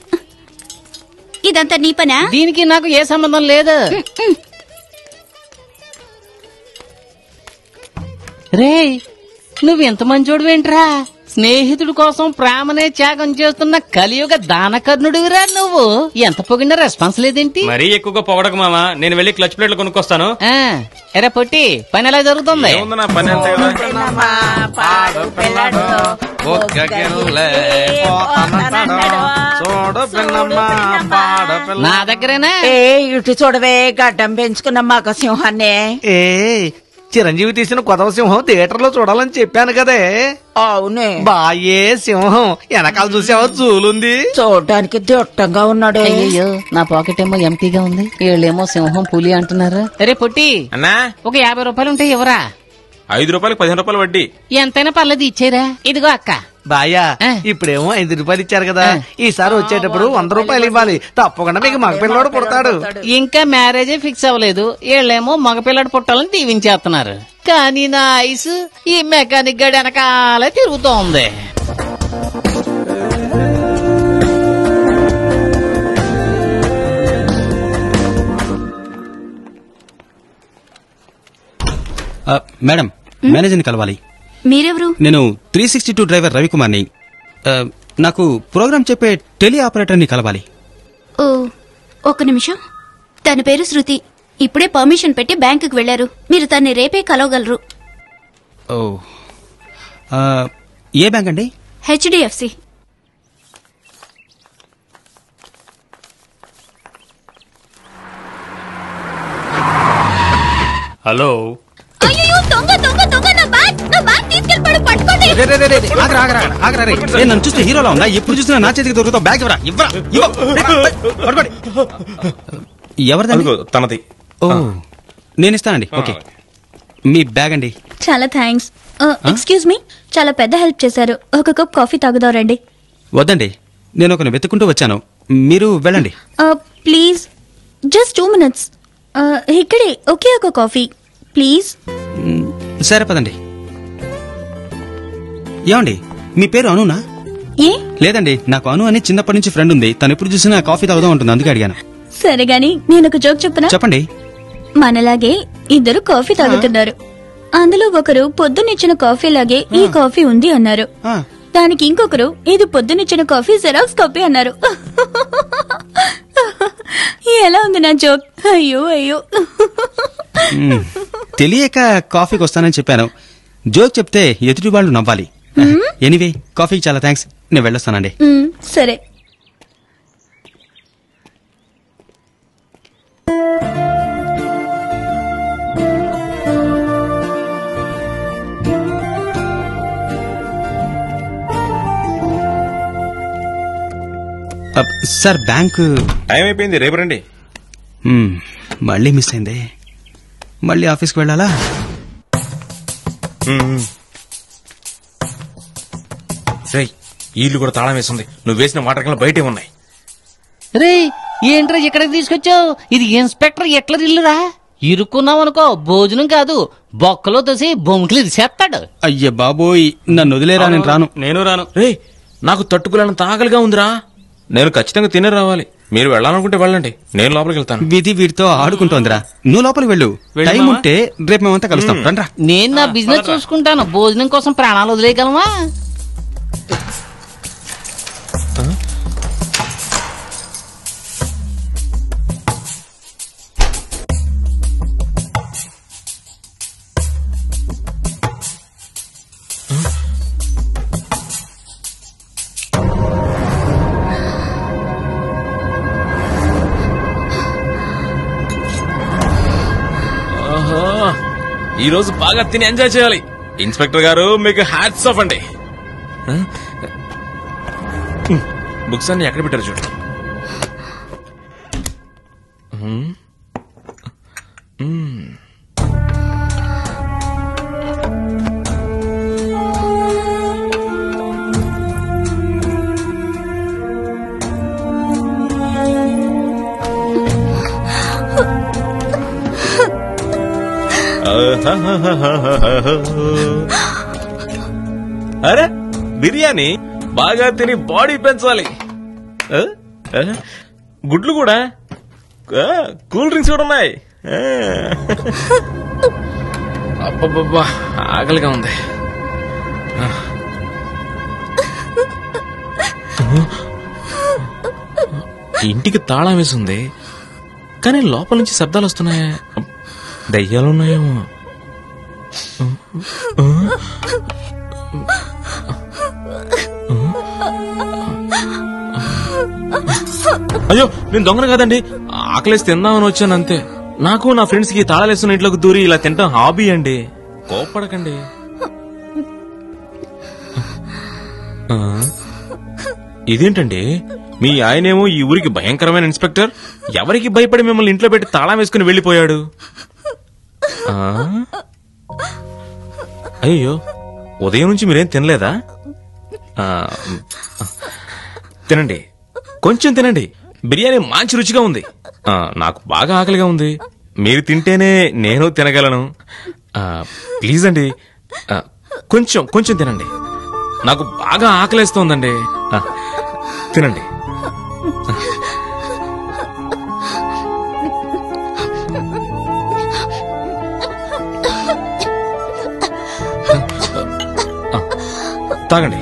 Speaker 4: ఇదంతా నీ పనా
Speaker 6: దీనికి నాకు ఏ సంబంధం లేదు రే నువ్వు ఎంత మంచోడువేంట్రా స్నేహితుడి కోసం ప్రేమనే త్యాగం చేస్తున్న కలియుగ దానకర్ణుడివిరా నువ్వు ఎంత పొగిన రెస్పాన్స్ లేదేంటి
Speaker 3: మరీ ఎక్కువగా పొగడకు మామ నేను వెళ్ళి క్లచ్ ప్లేట్లు కొనుక్కొస్తాను
Speaker 6: ఆ, ఎరా పొట్టి పని ఎలా జరుగుతుంది
Speaker 11: నా పని అంతే కదా
Speaker 5: చూడు పిన్నమ్మ పాడ పిల్ల
Speaker 6: నా దగ్గరేనా
Speaker 12: ఏ ఇటు చూడవే గడ్డం పెంచుకున్న మగ సింహాన్ని
Speaker 5: ఏ చిరంజీవి తీసిన కొదవ సింహం థియేటర్ లో చూడాలని చెప్పాను కదే
Speaker 12: అవునే
Speaker 5: బాయే సింహం వెనకాల చూసావా జూలుంది
Speaker 12: చూడడానికి దిట్టంగా ఉన్నాడే
Speaker 6: అయ్యో నా పాకెట్ ఏమో ఎంటీగా ఉంది వీళ్ళేమో సింహం పులి అంటున్నారు అరే పొట్టి
Speaker 11: అన్నా
Speaker 6: ఒక యాభై రూపాయలు ఉంటాయి ఎవరా
Speaker 11: ఐదు రూపాయలకి పదిహేను రూపాయలు వడ్డీ
Speaker 6: ఎంతైనా పర్లేదు ఇచ్చేరా ఇదిగో అక్క
Speaker 5: బాయా ఇప్పుడేమో ఐదు రూపాయలు ఇచ్చారు కదా ఈసారి వచ్చేటప్పుడు వంద రూపాయలు ఇవ్వాలి తప్పకుండా మీకు మగ పిల్లడు పుడతాడు
Speaker 6: ఇంకా మ్యారేజే ఫిక్స్ అవ్వలేదు వీళ్ళేమో మగపిల్లడు పుట్టాలని దీవించేస్తున్నారు కానీ నా ఐస్ ఈ మెకానిక్ గడి వెనకాలే తిరుగుతూ ఉంది
Speaker 7: ఆ, మేడం మేనేజర్ని కలవాలి
Speaker 4: మీరెవరు
Speaker 7: నేను త్రీ సిక్స్టీ టూ డ్రైవర్ రవికుమార్ని ఆ, నాకు ప్రోగ్రామ్ చెప్పే టెలి ఆపరేటర్ని కలవాలి
Speaker 4: ఓ ఒక్క నిమిషం తన పేరు శృతి ఇప్పుడే పర్మిషన్ పెట్టి బ్యాంకుకి వెళ్లారు మీరు తన్ని రేపే కలవగలరు
Speaker 7: ఓ ఆ, ఏ బ్యాంక్ అండి
Speaker 4: హెచ్డిఎఫ్సి
Speaker 3: హలో
Speaker 4: అయ్యో దొంగ దొంగ దొంగ నా బ్యాగ్ నా బ్యాగ్ తీసుకెళ్ళిపోయాడు పట్టుకోండి
Speaker 7: రే, రే, రే, రే, రే, ఆగరా, ఆగరా, ఆగరా, రే. రే, నన్ను చూస్తే హీరోలా ఉందా ఎప్పుడు చూసినా నా చేతికి దొరుకుతావు బ్యాగ్ ఇవ్వరా ఇవ్వరా ఇవ్వ. పట్టుకోండి. ఎవరిదండి
Speaker 11: అదిగో తనది
Speaker 7: ఓ నేను ఇస్తానండి ఓకే మీ బ్యాగ్ అండి
Speaker 13: చాలా థ్యాంక్స్ ఎక్స్క్యూజ్ మీ చాలా పెద్ద హెల్ప్ చేశారు ఒక కప్ కాఫీ తాగుదాం రండి
Speaker 7: వద్దండి నేను ఒకరిని వెతుక్కుంటూ వచ్చాను మీరు వెళ్ళండి
Speaker 13: ప్లీజ్ జస్ట్ టూ మినిట్స్ ఇక్కడే ఒకే ఒక కాఫీ ప్లీజ్
Speaker 7: మ్, సరే పదండి ఏమండి మీ పేరు అనునా
Speaker 13: ఏ
Speaker 7: లేదండి నాకు అను అని చిన్నప్పటి నుంచి ఫ్రెండ్ ఉంది తను ఎప్పుడు చూసినా కాఫీ తాగుదాం ఉంటుంది అందుకే అడిగాను
Speaker 13: సరే గాని నేను ఒక జోక్ చెప్పనా
Speaker 7: చెప్పండి
Speaker 13: మనలాగే ఇద్దరు కాఫీ తాగుతున్నారు అందులో ఒకరు పొద్దునిచ్చిన కాఫీ లాగే ఈ కాఫీ ఉంది అన్నారు దానికి ఇంకొకరు ఇది పొద్దునిచ్చిన కాఫీ జెరాక్స్ కాఫీ అన్నారు ఎలా ఉంది నా జోక్ అయ్యో అయ్యో
Speaker 7: మ్, తెలియక కాఫీకి వస్తానని చెప్పాను జోక్ చెప్తే ఎదుటి వాళ్ళు నవ్వాలి ఎనీవే కాఫీకి చాలా థ్యాంక్స్ నేను వెళ్ళొస్తానండి
Speaker 13: మ్, సరే
Speaker 7: అబ్, సార్ బ్యాంకు
Speaker 11: టైం అయిపోయింది రేపు రండి
Speaker 7: మ్, మళ్ళీ మిస్ అయింది మళ్ళీ ఆఫీస్కి వెళ్ళాలా
Speaker 11: రేయ్ ఈ ఇల్లు కూడా తాళం వేసింది నువ్వు వేసిన వాటర్ కన్నా బయటే ఉన్నాయి
Speaker 6: రే ఏంట్రా ఇక్కడికి తీసుకొచ్చావు ఇది ఇన్స్పెక్టర్ ఎట్ల ఇల్లురా ఇరుక్కున్నావు అనుకో భోజనం కాదు బొక్కలో తోసి బొంకులు ఇరిసేస్తాడు
Speaker 7: అయ్య బాబోయ్ నన్ను వదిలేరా నేను రాను
Speaker 3: నేను రాను
Speaker 11: రే నాకు తట్టుకోలేనంత ఆకలిగా ఉందిరా నేను ఖచ్చితంగా తినే రావాలి మీరు వెళ్ళాలనుకుంటే వెళ్ళండి నేను లోపలికి వెళ్తాను
Speaker 7: విధి వీడితో ఆడుకుంటోందిరా నువ్వు లోపలికి వెళ్ళు
Speaker 6: వెళ్ళు
Speaker 7: టైం
Speaker 6: మావా.
Speaker 7: ఉంటే రేపు మేమంతా కలుస్తాం రండ్రా
Speaker 6: నేను నా బిజినెస్ చూసుకుంటాను భోజనం కోసం ప్రాణాలు వదిలేయగలమా
Speaker 11: ఓహో ఈ రోజు బాగా తిని ఎంజాయ్ చేయాలి ఇన్స్పెక్టర్ గారు మీకు హ్యాట్స్ ఆఫ్ అండి ఆ? బుక్స్ అన్ని ఎక్కడ పెట్టారు చూడండి హ్మ్. మ్మ్. అరే బిర్యానీ బాగా తిని బాడీ పెంచాలి ఆ? ఆ? గుడ్లు కూడా ఆ, కూల్ డ్రింక్స్ కూడా ఉన్నాయి ఆ. అబ్బబ్బబ్బా ఆకలిగా ఉంది ఆ. ఇంటికి తాళం వేసింది కానీ లోపల నుంచి శబ్దాలు వస్తున్నాయి దయ్యాలు ఉన్నాయేమో అయ్యో నేను దొంగను కాదండి ఆకలేసి తిందామని వచ్చాను అంతే నాకు నా ఫ్రెండ్స్ కి తాళాలేస్తున్న ఇంట్లోకి దూరి ఇలా తింటాం హాబీ అండి కోప్పడకండి ఆ? ఇదేంటండి మీ ఆయనేమో ఈ ఊరికి భయంకరమైన ఇన్స్పెక్టర్ ఎవరికి భయపడి మిమ్మల్ని ఇంట్లో పెట్టి తాళం వేసుకుని వెళ్ళిపోయాడు ఆ? అయ్యో ఉదయం నుంచి మీరేం తినలేదా ఆ, తినండి కొంచెం తినండి బిర్యానీ మంచి రుచిగా ఉంది ఆ, నాకు బాగా ఆకలిగా ఉంది మీరు తింటేనే నేను తినగలను ఆ, ప్లీజ్ అండి ఆ, కొంచెం కొంచెం తినండి నాకు బాగా ఆకలేస్తోందండి ఆ, తినండి ఆ, తాగండి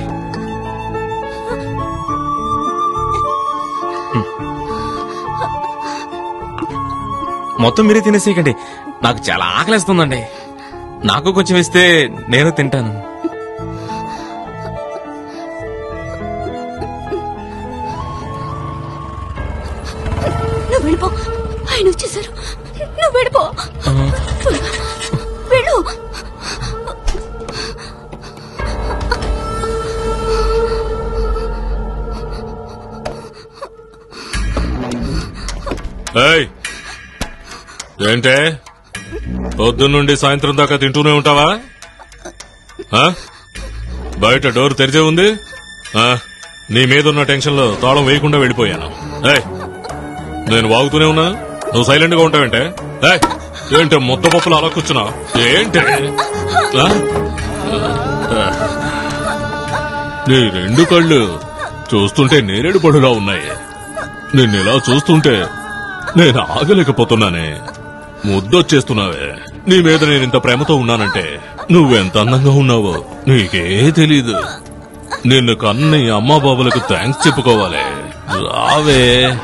Speaker 11: మొత్తం మీరే తినేసేయకండి నాకు చాలా ఆకలేస్తుందండి నాకు కొంచెం ఇస్తే నేను తింటాను
Speaker 4: నువ్వు వెళ్ళిపో ఆయన వచ్చేసారు నువ్వు వెళ్ళిపో త్వరగా. వెళ్ళు
Speaker 2: ఏయ్ ఏంటే పొద్దున్నుండి సాయంత్రం దాకా తింటూనే ఉంటావా ఆ? బయట డోర్ తెరిచే ఉంది ఆ, నీ మీద ఉన్న టెన్షన్ లో తాళం వేయకుండా వెళ్ళిపోయాను ఏయ్ నేను వాగుతూనే ఉన్నా నువ్వు సైలెంట్ గా ఉంటావంటే ఏయ్ ఏంటి ముద్ద పప్పులు అలా కూర్చున్నా ఏంటి ఆ? ఆ. నీ రెండు కళ్ళు చూస్తుంటే నేరేడు పడులా ఉన్నాయి నిన్నిలా చూస్తుంటే నేను ఆగలేకపోతున్నానే ముద్దొచ్చేస్తున్నావే నీ మీద నేను ఇంత ప్రేమతో ఉన్నానంటే నువ్వెంత అందంగా ఉన్నావో నీకే తెలీదు నిన్ను కన్న ఈ అమ్మా బాబులకు థ్యాంక్స్ చెప్పుకోవాలి రావే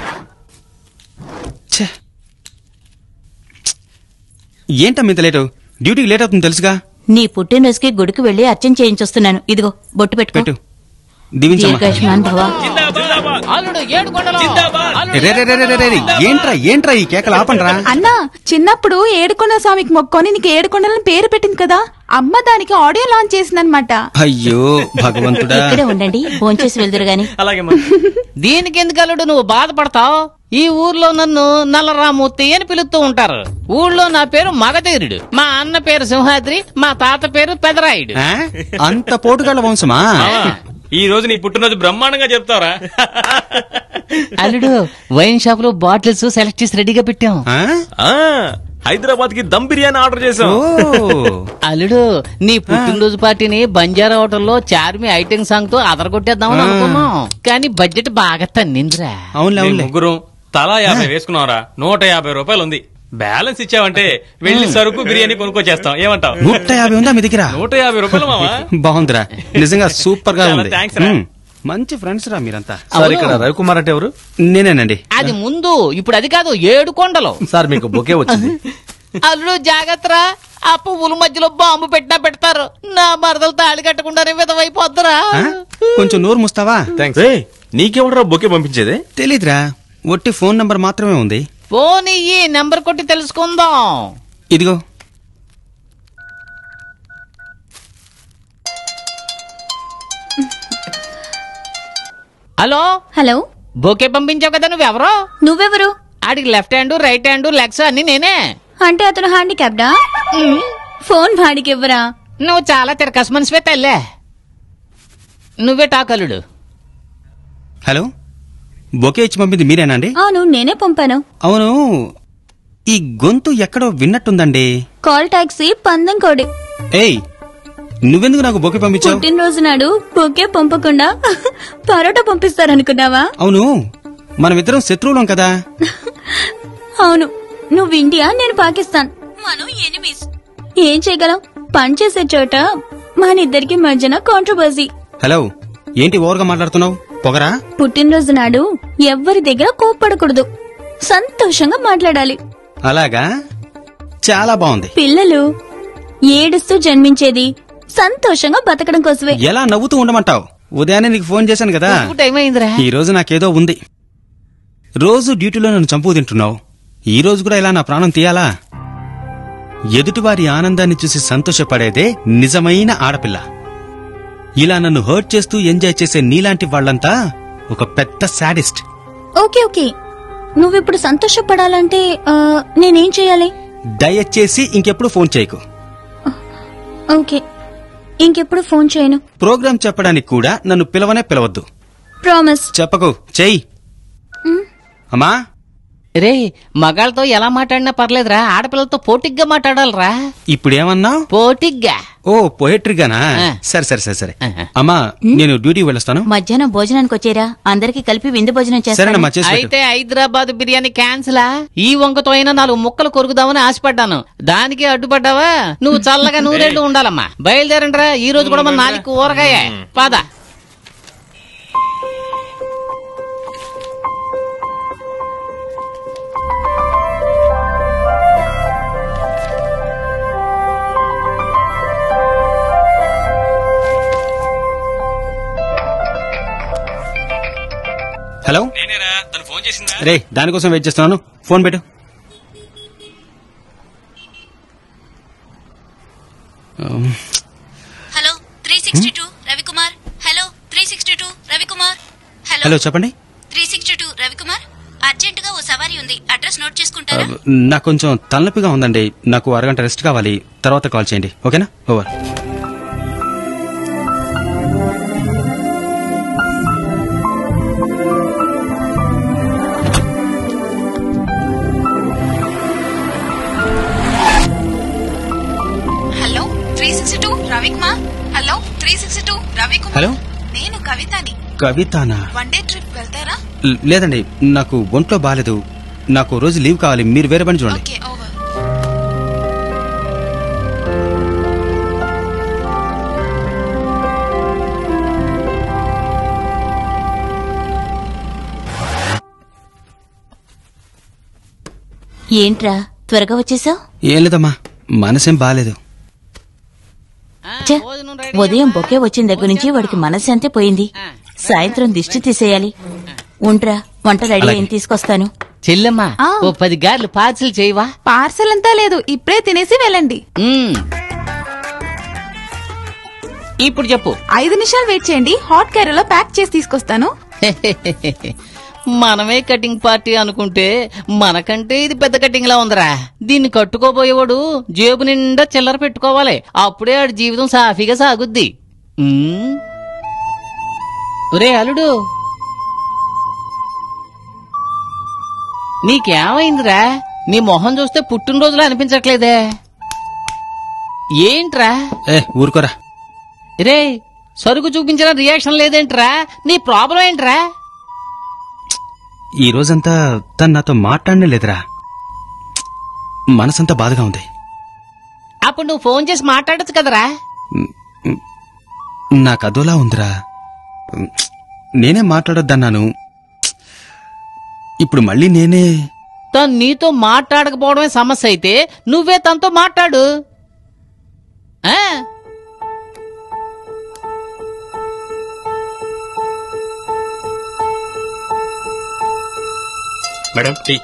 Speaker 7: ఏంటమ్మా ఇంత లేటు డ్యూటీకి లేట్ అవుతుంది తెలుసుగా
Speaker 8: నీ పుట్టినరోజుకి గుడికి వెళ్లి అర్చన చేయించొస్తున్నాను ఇదిగో బొట్టు పెట్టుకో
Speaker 7: పెట్టు దీవించమ్మా
Speaker 8: దీర్ఘాయుష్మాన్ భవ
Speaker 6: అల్లుడు ఏడు కొండలు
Speaker 7: రే రే రే రే రే రే, ఏంట్రా ఏంట్రా ఈ కేకలు ఆపండ్రా
Speaker 9: అన్నా చిన్నప్పుడు ఏడుకొండ స్వామికి మొక్కొని నీకు ఏడుకొండలని పేరు పెట్టింది కదా అమ్మ దానికి ఆడియో లాంచ్ చేసిందనమాట
Speaker 7: అయ్యో భగవంతుడా
Speaker 8: ఇక్కడే ఉండండి ఫోన్ చేసి వెళ్దురు గాని
Speaker 6: దీనికి ఎందుకు అల్లుడు నువ్వు బాధపడతావు ఈ ఊర్లో నన్ను నల్లరామూర్తి అని పిలుస్తూ ఉంటారు ఊళ్ళో నా పేరు మగధీరుడు మా అన్న పేరు సింహాద్రి మా తాత పేరు పెదరాయుడు
Speaker 7: ఆ? అంత పోటుగాళ్ళ వంశమా
Speaker 11: ఈ రోజు నీ పుట్టినరోజు బ్రహ్మాండంగా చెప్తావరా
Speaker 6: అల్లుడు వైన్ షాప్ లో బాటిల్స్ సెలెక్ట్ చేసి రెడీగా పెట్టాం
Speaker 11: హైదరాబాద్ కి దమ్ బిర్యానీ ఆర్డర్ చేసాం
Speaker 6: అల్లుడు నీ పుట్టినరోజు పార్టీని బంజారా హోటల్లో చార్మి ఐటెం సాంగ్ తో అదరగొట్టేద్దామని
Speaker 11: ఆ.
Speaker 6: అనుకున్నాం కానీ బడ్జెట్ బాగా తన్నిందిరా
Speaker 11: మీ ముగ్గురు తలా యాభై వేసుకున్నారా నూట యాభై రూపాయలు ఉంది బ్యాలెన్స్ ఇచ్చావంటే వెళ్ళి సరుకు బిర్యానీ కొనుక్కొచ్చేస్తాం ఏమంటావు
Speaker 7: నూట యాభై ఉందా మీ దగ్గర
Speaker 11: నూట యాభై రూపాయలు మావా
Speaker 7: బాగుందిరా నిజంగా సూపర్ గా
Speaker 11: చాలా
Speaker 7: ఉంది
Speaker 11: థాంక్స్ రా.
Speaker 7: మ్మ్. మంచి ఫ్రెండ్స్ రా మీరంతా
Speaker 5: సార్ ఇక్కడ రవికుమార్ అంటే ఎవరు
Speaker 7: నేనేనండి
Speaker 6: అది ముందు ఇప్పుడు అది కాదు ఏడు కొండలు
Speaker 5: సార్ మీకు బొకే వచ్చింది
Speaker 6: అల్లుడు జాగ్రత్త ఆ పువ్వుల మధ్యలో బాంబు పెట్టినా పెడతారు నా మరదలు తాళి కట్టకుండానే విధమైపోద్దురా
Speaker 7: కొంచెం నోరు ముస్తావా
Speaker 11: ఏయ్, నీకెవడరా బొకే పంపించేది
Speaker 7: తెలీదురా ఒట్టి ఫోన్ నంబర్ మాత్రమే ఉంది
Speaker 6: ఫోన్ ఇయ్యి నెంబర్ కొట్టి తెలుసుకుందాం
Speaker 7: ఇదిగో
Speaker 6: హలో
Speaker 13: హలో
Speaker 6: బోకే పంపించావు కదా నువ్వెవరో
Speaker 13: నువ్వెవరు
Speaker 6: ఆడికి left hand right hand legs అన్ని నేనే
Speaker 13: అంటే అతను హ్యాండిక్యాప్డా ఫోన్ వాడికి ఇవ్వరా
Speaker 6: నువ్వు చాలా తిరకస్ మనిషివే తల్లే నువ్వే టాకలుడు
Speaker 7: హలో బొకే ఇచ్చి పంపింది మీరేనా అండి
Speaker 13: అవును నేనే పంపాను
Speaker 7: అవును ఈ గొంతు ఎక్కడో విన్నట్టుందండి
Speaker 13: కాల్ టాక్సీ పందెం కోడి
Speaker 7: ఏయ్ నువ్వెందుకు నాకు బొకే పంపించావు
Speaker 13: పుట్టినరోజు నాడు బొకే పంపకుండా పరోటా పంపిస్తారనుకున్నావా
Speaker 7: అవును మనమిద్దరం శత్రువులం కదా
Speaker 13: అవును నువ్వు ఇండియా నేను పాకిస్తాన్ మనం ఎనిమీస్ ఏం చేయగలం పని చేసే చోట మన ఇద్దరికి మధ్యన కాంట్రవర్సీ
Speaker 7: హలో ఏంటి ఓవర్గా మాట్లాడుతున్నావు పొగరా
Speaker 13: పుట్టినరోజు నాడు ఎవ్వరి దగ్గర కోప్పడకూడదు సంతోషంగా మాట్లాడాలి
Speaker 7: అలాగా చాలా బాగుంది
Speaker 13: పిల్లలు ఏడుస్తూ జన్మించేది సంతోషంగా బతకడం కోసమే
Speaker 7: ఎలా నవ్వుతూ ఉండమంటావు ఉదయాన్నే నీకు ఫోన్ చేశాను కదా
Speaker 6: టైం అయిందిరా
Speaker 7: ఈ రోజు నాకేదో ఉంది రోజు డ్యూటీలో నన్ను చంపు తింటున్నావు ఈ రోజు కూడా ఇలా నా ప్రాణం తీయాలా ఎదుటివారి ఆనందాన్ని చూసి సంతోషపడేదే నిజమైన ఆడపిల్ల ఇలా నన్ను హర్ట్ చేస్తూ ఎంజాయ్ చేసే నీలాంటి వాళ్ళంతా ఒక పెద్ద సాడిస్ట్
Speaker 13: ఓకే ఓకే నువ్విప్పుడు సంతోషపడాలంటే ఆ, నేనేం చేయాలి
Speaker 7: దయచేసి ఇంకెప్పుడు ఫోన్ చేయకు
Speaker 13: ఓకే ఇంకెప్పుడు ఫోన్ చేయను
Speaker 7: ప్రోగ్రాం చెప్పడానికి కూడా నన్ను పిలవనే పిలవద్దు
Speaker 13: ప్రామిస్
Speaker 7: చెప్పకు చెయ్యి అమ్మా
Speaker 6: రే మగాళ్ళతో ఎలా మాట్లాడినా పర్లేదురా ఆడపిల్లలతో పోటిగ్గా మాట్లాడాలిరా
Speaker 7: ఇప్పుడేమన్నా
Speaker 6: పోటిగ్గా
Speaker 7: ఓ పోయట్రీగానా సరే సరే సరే సరే అమ్మా నేను డ్యూటీ వెళ్ళొస్తాను
Speaker 8: మధ్యాహ్నం భోజనానికి వచ్చేరా అందరికి కలిపి విందు భోజనం
Speaker 7: సరేనమ్మా,
Speaker 8: చేస్తాను
Speaker 7: చేసి పెట్టు.
Speaker 6: అయితే హైదరాబాద్ బిర్యానీ క్యాన్సిలా ఈ వంకతో అయినా నాలుగు ముక్కలు కొరుకుదామని ఆశపడ్డాను దానికి అడ్డుపడ్డావా నువ్వు చల్లగా నూరేళ్లు ఉండాలమ్మా బయలుదేరండిరా ఈ రోజు కూడా మన నాలుగు ఊరగాయ పద
Speaker 7: హలో రే దానికోసం వెయిట్ చేస్తున్నాను ఫోన్ పెట్టు um,
Speaker 13: hello three sixty two Ravikumar hello three sixty two Ravikumar
Speaker 7: hello చెప్పండి
Speaker 13: three sixty two Ravikumar urgent గా ఓ సవారీ ఉంది అడ్రస్ నోట్
Speaker 7: ఆ,
Speaker 13: చేసుకుంటారా
Speaker 7: నాకు కొంచెం తలనొప్పిగా ఉందండి నాకు అరగంట రెస్ట్ కావాలి తర్వాత కాల్ చేయండి ఓకేనా over
Speaker 9: hello three sixty two Ravikumar hello three sixty two Ravikumar
Speaker 7: hello
Speaker 9: నేను కవితని
Speaker 7: కవితానా
Speaker 9: వన్ డే ట్రిప్ వెళ్తారా
Speaker 7: ల- లేదండి నాకు ఒంట్లో బాగాలేదు నాకు రోజు లీవ్ కావాలి మీరు వేరే పని చూడండి
Speaker 9: ఓకే ఓవర్
Speaker 8: ఏంట్రా త్వరగా వచ్చేసావు
Speaker 7: ఏం లేదమ్మా మనసేం బాగాలేదు
Speaker 8: ఉదయం బొకే వచ్చిన దగ్గర నుంచి వాడికి మనశ్శాంతి పోయింది సాయంత్రం దిష్టి తీసేయాలి ఉంట్రా వంట రెడీ
Speaker 6: అలాగే.
Speaker 8: అయింది తీసుకొస్తాను
Speaker 6: చెల్లెమ్మా ఓ పది గార్లు పార్సిల్ చేయవా
Speaker 9: పార్సల్ అంతా లేదు ఇప్పుడే తినేసి వెళ్ళండి
Speaker 6: ఇప్పుడు చెప్పు
Speaker 9: ఐదు నిమిషాలు వెయిట్ చేయండి హాట్ క్యారీలో ప్యాక్ చేసి తీసుకొస్తాను
Speaker 6: మనమే కటింగ్ పార్టీ అనుకుంటే మనకంటే ఇది పెద్ద కటింగ్ లా ఉందిరా దీన్ని కట్టుకోబోయేవాడు జేబు నిండా చిల్లర పెట్టుకోవాలి అప్పుడే ఆడి జీవితం సాఫీగా సాగుద్ది ఉమ్. ఒరే అల్లుడు నీకేమైందిరా నీ మొహం చూస్తే పుట్టినరోజులో అనిపించట్లేదే ఏంట్రా
Speaker 7: ఏ ఊరుకోరా
Speaker 6: రే సరుకు చూపించిన రియాక్షన్ లేదేంట్రా నీ ప్రాబ్లం ఏంట్రా
Speaker 7: ఈ రోజంతా తను నాతో మాట్లాడనే లేదురా మనసంతా బాధగా ఉంది
Speaker 6: అప్పుడు నువ్వు ఫోన్ చేసి మాట్లాడచ్చు కదరా
Speaker 7: నాకు అదోలా ఉందిరా నేనే మాట్లాడొద్దన్నాను ఇప్పుడు మళ్ళీ నేనే
Speaker 6: తను నీతో మాట్లాడకపోవడమే సమస్య అయితే నువ్వే తనతో మాట్లాడు ఆ?
Speaker 7: మేడం టీ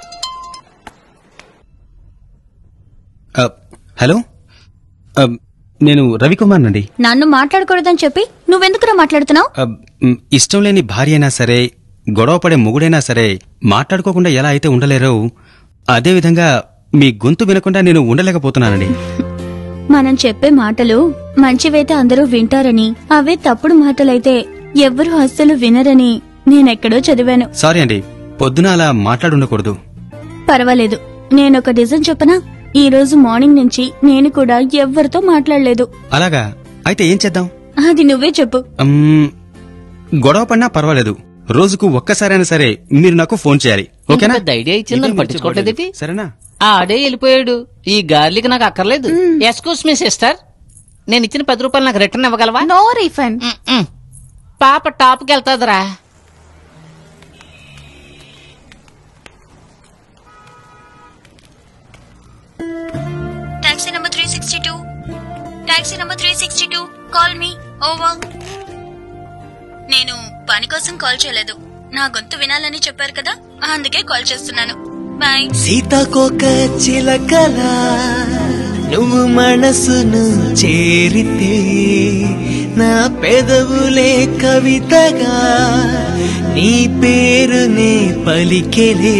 Speaker 7: హలో ఆ, నేను రవికుమార్ నండి
Speaker 13: నన్ను మాట్లాడకూడదని చెప్పి నువ్వెందుకురా మాట్లాడుతున్నావు
Speaker 7: ఆ, మ్, ఇష్టం లేని భార్య అయినా సరే గొడవ పడే మొగుడైనా సరే మాట్లాడుకోకుండా ఎలా అయితే ఉండలేరో అదేవిధంగా మీ గొంతు వినకుండా నేను ఉండలేకపోతున్నానండి
Speaker 13: మనం చెప్పే మాటలు మంచివైతే అందరూ వింటారని అవే తప్పుడు మాటలైతే ఎవ్వరూ అస్సలు వినరని నేనెక్కడో చదివాను
Speaker 7: సారీ అండి పొద్దున అలా మాట్లాడుండకూడదు
Speaker 13: పర్వాలేదు నేనొక నిజం చెప్పనా ఈ రోజు మార్నింగ్ నుంచి నేను కూడా ఎవ్వరితో మాట్లాడలేదు
Speaker 7: అలాగా అయితే ఏం చేద్దాం
Speaker 13: అది నువ్వే చెప్పు
Speaker 7: మ్మ్, గొడవ పడినా పర్వాలేదు రోజుకు ఒక్కసారైనా సరే మీరు నాకు ఫోన్ చేయాలి ఓకేనా
Speaker 6: పెద్ద ఐడియా ఇచ్చింది
Speaker 7: ఇదే
Speaker 6: నన్ను
Speaker 7: మీరు
Speaker 6: పట్టించుకోవట్లేదేటి
Speaker 7: సరేనా
Speaker 6: ఆడే వెళ్ళిపోయాడు ఈ గార్లిక్ నాకు అక్కర్లేదు ఎస్కూస్ మీ సిస్టర్ నేను ఇచ్చిన పది రూపాయలు నాకు రిటర్న్ ఇవ్వగలవా
Speaker 9: నో రీఫండ్
Speaker 6: పాప టాప్కి వెళ్తాదిరా
Speaker 13: taxi number three sixty two taxi number three sixty two call me over నేను పని కోసం కాల్ చేయలేదు నా గొంతు వినాలని చెప్పారు కదా అందుకే కాల్ చేస్తున్నాను బాయ్
Speaker 10: సీతాకోక చిలకల నువ్వు మనసును చేరితే నా పెదవులే కవితగా నీ పేరునే పలికెలే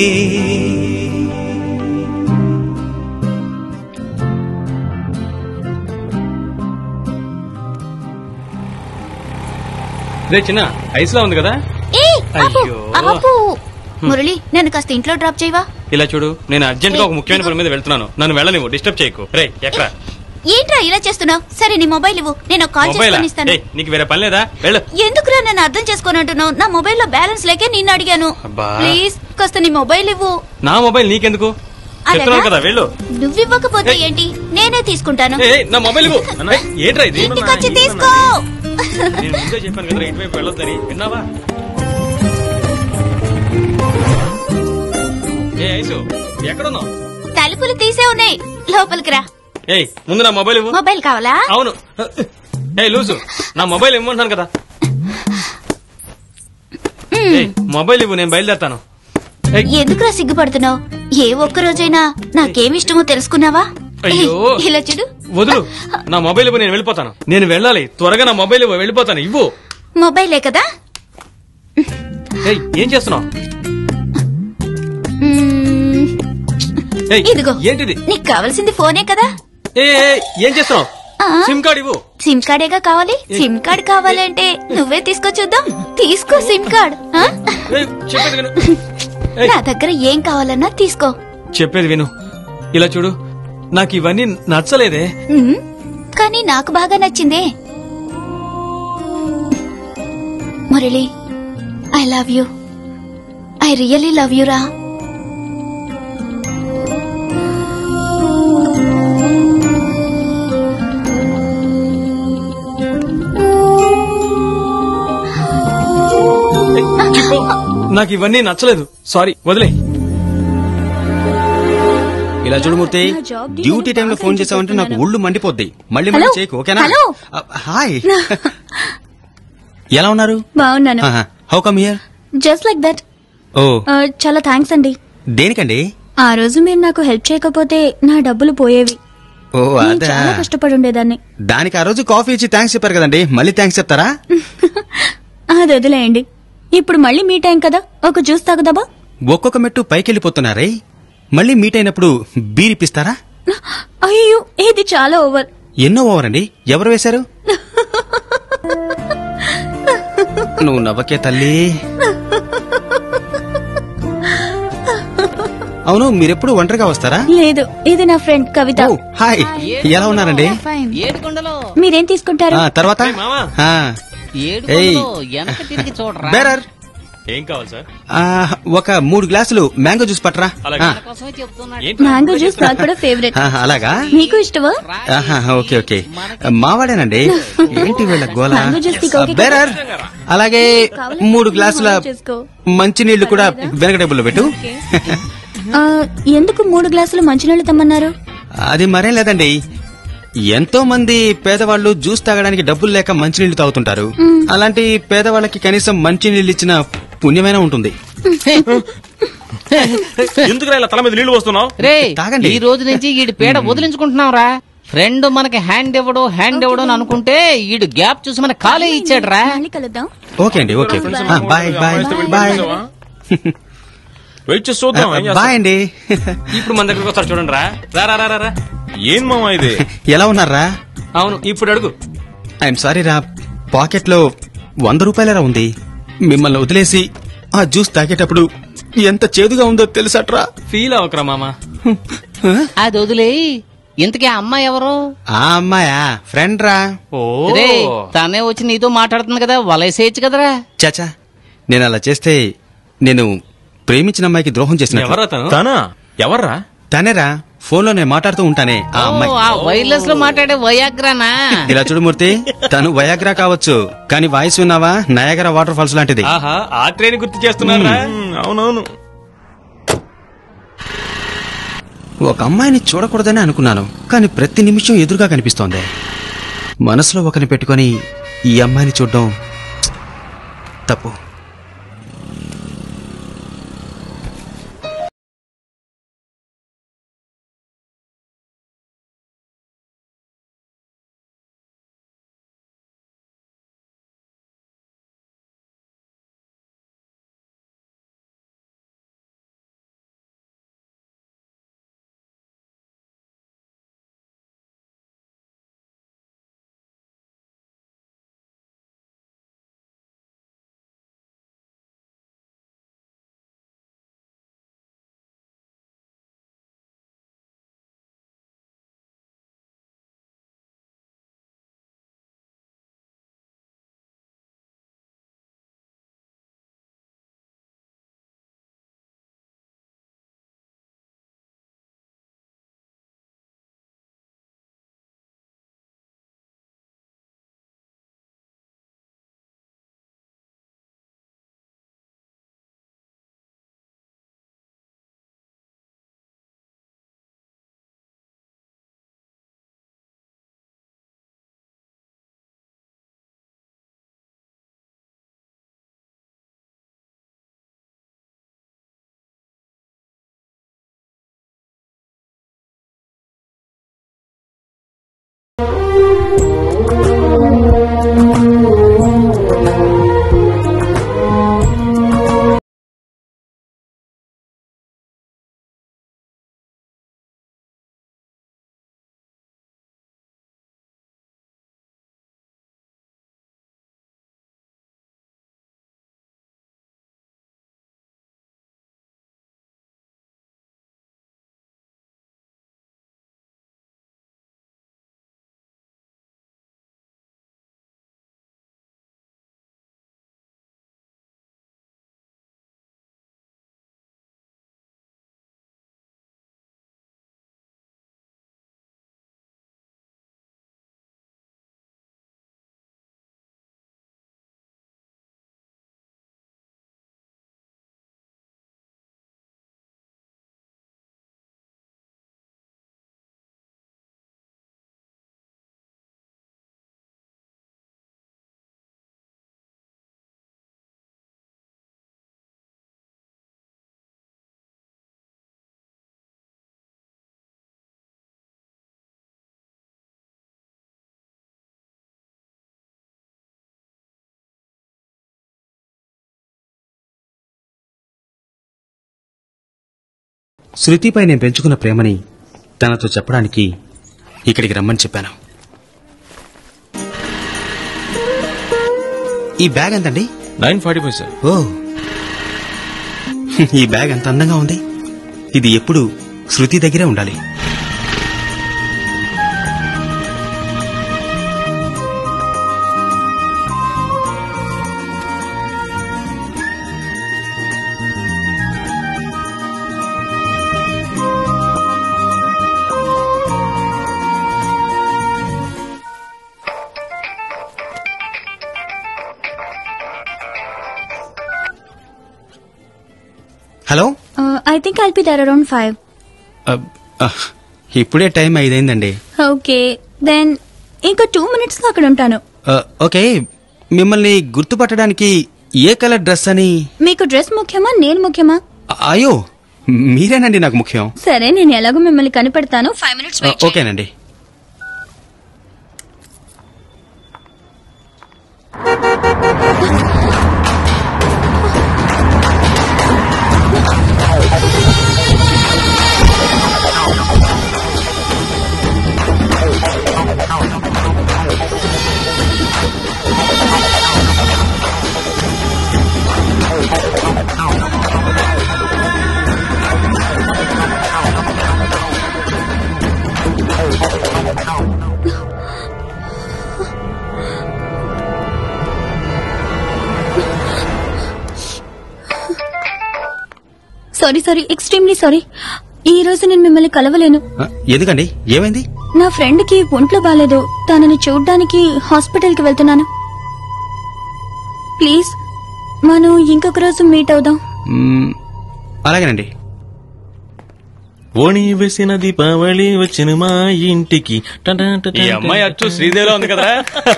Speaker 3: రే చిన్న ఐస్ లా ఉంది కదా
Speaker 4: ఏ ఆపు,
Speaker 3: అయ్యో.
Speaker 4: ఆపు. మురళి నన్ను కాస్త ఇంట్లో డ్రాప్ చేయవా
Speaker 3: ఇలా చూడు నేను అర్జెంట్ గా ఒక ముఖ్యమైన పని మీద వెళ్తున్నాను నన్ను వెళ్ళనివ్వు డిస్టర్బ్ చేయకు రే ఎక్కడ
Speaker 4: ఏంట్రా ఇలా చేస్తున్నావు సరే నీ మొబైల్ ఇవ్వు నేను ఒక కాల్
Speaker 3: మొబైల్
Speaker 4: చేసుకొని ఇస్తాను
Speaker 3: నీకు వేరే పని లేదా వెళ్ళు
Speaker 4: ఎందుకురా నన్ను అర్థం చేసుకొని అంటున్నావు నా మొబైల్ లో బ్యాలెన్స్ లేకే నిన్ను అడిగాను
Speaker 3: అబ్బా.
Speaker 4: ప్లీజ్ కాస్త నీ మొబైల్ ఇవ్వు
Speaker 3: నా మొబైల్ నీకెందుకు చెప్తున్నాను కదా వెళ్ళు
Speaker 4: నువ్వు ఇవ్వకపోతే ఏంటి నేనే తీసుకుంటాను
Speaker 3: ఏయ్, నా మొబైల్ ఇవ్వు ఏయ్, ఏంట్రా ఇది
Speaker 4: ఇంటికి వచ్చి తీసుకో
Speaker 3: నేను ముందే చెప్పాను కదా ఇటువైపు వెళ్ళొద్దని విన్నావా ఏ ఐసు ఎక్కడున్నావు
Speaker 4: తలుపులు తీసే ఉన్నాయి లోపలికి రా
Speaker 3: ఏయ్ ముందు నా మొబైల్ ఇవ్వు
Speaker 4: మొబైల్ కావాలా
Speaker 3: అవును ఏ లూసు నా మొబైల్ ఇవ్వమంటాను కదా ఏయ్, మొబైల్ ఇవ్వు నేను బయలుదేరుతాను
Speaker 4: ఎందుకురా సిగ్గుపడుతున్నావు ఏ ఒక్క రోజైనా నాకేమిష్టమో తెలుసుకున్నావా
Speaker 3: అయ్యో.
Speaker 4: ఇలా చూడు
Speaker 3: వదులు నా మొబైల్ ఇవ్వు నేను వెళ్ళిపోతాను నేను వెళ్ళాలి త్వరగా నా మొబైల్ ఇవ్వు వెళ్ళిపోతాను ఇవ్వు
Speaker 4: మొబైలే కదా
Speaker 3: ఏయ్ ఏం చేస్తున్నావు
Speaker 4: మ్మ్,
Speaker 3: ఏయ్,
Speaker 4: ఇదిగో
Speaker 3: ఏంటిది
Speaker 4: నీకు కావాల్సింది ఫోనే కదా
Speaker 3: ఏ ఏం చేస్తున్నావు
Speaker 4: ఆ?
Speaker 3: సిమ్ కార్డ్ ఇవ్వు
Speaker 4: సిమ్ కార్డేగా కావాలి సిమ్ కార్డ్ కావాలంటే నువ్వే తీసుకో చూద్దాం తీసుకో సిమ్ కార్డ్ ఆ?
Speaker 3: ఏయ్, చెప్పేది విను ఏయ్.
Speaker 4: నా దగ్గర ఏం కావాలన్నా తీసుకో
Speaker 3: చెప్పేది విను ఇలా చూడు నాకు ఇవన్నీ నచ్చలేదే
Speaker 4: మ్మ్, కానీ నాకు బాగా నచ్చిందే Murali I love you I really love you రా
Speaker 3: నాకు ఇవన్నీ నచ్చలేదు సారీ వదిలే
Speaker 7: ఇలా చూడు మూర్తి డ్యూటీ టైంలో ఫోన్ చేసావంటే నాకు ఒళ్ళు మండిపోద్ది మళ్ళీ మళ్ళీ
Speaker 13: హలో?
Speaker 7: చేయకు ఓకేనా
Speaker 13: హలో?
Speaker 7: అ, హాయ్ ఎలా ఉన్నారు
Speaker 13: బాగున్నాను
Speaker 7: how come here
Speaker 13: just like that
Speaker 7: ఓ
Speaker 13: చాలా థ్యాంక్స్ అండి
Speaker 7: దేనికండి
Speaker 13: ఆ రోజు మీరు నాకు హెల్ప్ చేయకపోతే నా డబ్బులు పోయేవి
Speaker 7: ఓ
Speaker 13: నేను
Speaker 7: అదా
Speaker 13: చాలా కష్టపడి ఉండేదాన్ని
Speaker 7: దానికి ఆ రోజు కాఫీ ఇచ్చి థ్యాంక్స్ చెప్పారు కదండి మళ్ళీ థ్యాంక్స్ చెప్తారా
Speaker 13: అది వదిలేయండి ఇప్పుడు మళ్ళీ మీ టైం కదా ఒక జ్యూస్ తాగుదామా
Speaker 7: ఒక్కొక్క మెట్టు పైకెళ్ళిపోతున్నారే మళ్ళీ మీట్ అయినప్పుడు బీరిపిస్తారా
Speaker 13: అయ్యో ఇది చాలా ఓవర్
Speaker 7: ఎన్నో ఓవర్ అండి ఎవరు వేశారు నువ్వు నవ్వకే తల్లి అవును మీరెప్పుడు ఒంటరిగా వస్తారా
Speaker 13: లేదు ఇది నా ఫ్రెండ్ కవిత
Speaker 7: హాయ్ ఎలా ఉన్నారండి
Speaker 6: ఏడుకొండలో
Speaker 13: మీరేం తీసుకుంటారు
Speaker 7: ఆ, తర్వాత ఆ, ఏయ్
Speaker 6: ఏడుకొండలో వెనక తిరిగి చూడరా
Speaker 7: బేరర్
Speaker 3: ఏం కావాలి సార్
Speaker 7: ఆ, ఒక మూడు గ్లాసులు మ్యాంగో జ్యూస్ పట్టరా ఆ,
Speaker 6: కోసమే చెప్తున్నాడు
Speaker 13: మ్యాంగో జ్యూస్ నాకు కూడా ఫేవరెట్
Speaker 7: ఆహా, అలాగా
Speaker 13: మీకు ఇష్టమా
Speaker 7: ఆహా, ఓకే ఓకే మావాడేనండి ఏంటి వీళ్ళ గోల
Speaker 13: మ్యాంగో జ్యూస్ నీకు ఓకే కదా?
Speaker 7: బేరర్ అలాగే మూడు గ్లాసుల
Speaker 13: చేసుకో.
Speaker 7: మంచినీళ్లు కూడా వెనక టేబుల్లో పెట్టు
Speaker 13: ఆ, ఎందుకు మూడు గ్లాసులు మంచినీళ్ళు తెమ్మన్నారు
Speaker 7: అది మరేం లేదండి ఎంతో మంది పేదవాళ్ళు జ్యూస్ తాగడానికి డబ్బులు లేక మంచినీళ్లు తాగుతుంటారు
Speaker 13: మ్మ్.
Speaker 7: అలాంటి పేదవాళ్ళకి కనీసం మంచినీళ్ళు ఇచ్చిన పుణ్యమైనా ఉంటుంది
Speaker 11: ఎందుకు ఇలా తల మీద నీళ్లు వస్తున్నావు
Speaker 6: రే
Speaker 7: తాగండి.
Speaker 6: ఈ రోజు నుంచి ఈడు పీడ వదిలించుకుంటున్నాం రా ఫ్రెండ్ మనకి హ్యాండ్ ఇవ్వడు హ్యాండ్ ఇవ్వడు అని అనుకుంటే ఈడు గ్యాప్ చూసి మన కాలే ఇచ్చాడు రా
Speaker 13: మళ్ళీ కలుద్దాం
Speaker 7: ఓకే అండి ఓకే ఆ, బాయ్ బాయ్ బాయ్
Speaker 11: వెయిట్ చేసి చూద్దాం ఏం చేస్తాం?
Speaker 7: బాయ్ అండి
Speaker 3: ఇప్పుడు మన దగ్గరకు వస్తారు చూడండి రా రా రా రా, రా రా
Speaker 11: ఏం మామా ఇది
Speaker 7: ఎలా ఉన్నారా
Speaker 3: అవును ఇప్పుడు అడుగు
Speaker 7: ఐఎమ్ సారీ రా పాకెట్ లో వంద రూపాయలరా ఉంది మిమ్మల్ని వదిలేసి ఆ జ్యూస్ తాగేటప్పుడు ఎంత చేదుగా ఉందో తెలుసట్రా
Speaker 3: ఫీల్ అవ్వకరా మామ
Speaker 6: అది వదిలే ఇంతకీ ఆ అమ్మాయి ఎవరు
Speaker 7: ఆ అమ్మాయా ఫ్రెండ్ రా
Speaker 3: ఓ
Speaker 6: రే తనే వచ్చి నీతో మాట్లాడుతుంది కదా వలేసేయచ్చు కదరా
Speaker 7: చాచా నేను అలా చేస్తే నేను ప్రేమించిన అమ్మాయికి ద్రోహం చేసిన
Speaker 3: ఎవరా తను?
Speaker 11: తనా ఎవర్రా
Speaker 7: తనేరా ఫోన్ లో నేను మాట్లాడుతూ ఉంటానే ఆ అమ్మాయి
Speaker 6: ఓ, ఆ వైర్లెస్ లో మాట్లాడే వయాగ్రానా
Speaker 7: ఇలా చూడుమూర్తి తను వయాగ్రా కావచ్చు కానీ వాయిస్ విన్నావా నయాగరా వాటర్ ఫాల్స్ లాంటిది
Speaker 3: ఆహా ఆ ట్రైన్ గుర్తు చేస్తున్నారా
Speaker 11: అవునవును
Speaker 7: ఒక అమ్మాయిని చూడకూడదని అనుకున్నాను కానీ ప్రతి నిమిషం ఎదురుగా కనిపిస్తోంది మనసులో ఒకరిని పెట్టుకొని ఈ అమ్మాయిని చూడడం తప్పు శృతిపై నేను పెంచుకున్న ప్రేమని తనతో చెప్పడానికి ఇక్కడికి రమ్మని చెప్పాను ఈ బ్యాగ్ ఎంతండి
Speaker 11: నైన్ ఫార్టీ ఫైవ్ సార్
Speaker 7: ఓ ఈ బ్యాగ్ ఎంత అందంగా ఉంది ఇది ఎప్పుడు శృతి దగ్గరే ఉండాలి hello
Speaker 4: I think I'll be there around five
Speaker 7: uh, ah, ఇప్పుడే టైం ఐదైందండి
Speaker 4: ఓకే దెన్ ఇంకా టూ మినిట్స్ లో అక్కడ ఉంటాను
Speaker 7: ఆ, ఓకే మిమ్మల్ని గుర్తుపట్టడానికి ఏ కలర్ డ్రెస్ అని
Speaker 4: మీకు డ్రెస్ ముఖ్యమా నేను ముఖ్యమా
Speaker 7: అయ్యో మీరేనండి నాకు ముఖ్యం
Speaker 4: సరే నేను ఎలాగో మిమ్మల్ని కనిపెడతాను ఫైవ్ మినిట్స్
Speaker 7: ఆ, ఓకేనండి
Speaker 4: సారీ సారీ ఎక్స్ట్రీమ్లీ సారీ ఈ రోజు నేను మిమ్మల్ని కలవలేను
Speaker 7: ఆ, ఎందుకండి ఏమైంది
Speaker 4: నా ఫ్రెండ్ కి ఒంట్లో బాలేదు తనని చూడ్డానికి హాస్పిటల్ కి వెళ్తున్నాను ప్లీజ్ మనం ఇంకొక రోజు మీట్ అవుదాం
Speaker 7: మ్మ్, అలాగేనండి
Speaker 11: ఓణి వేసిన దీపావళి వచ్చిన మా ఇంటికి టన్ టన్ టన్
Speaker 1: ఈ అమ్మాయి అచ్చు శ్రీదేవిలో ఉంది కదరా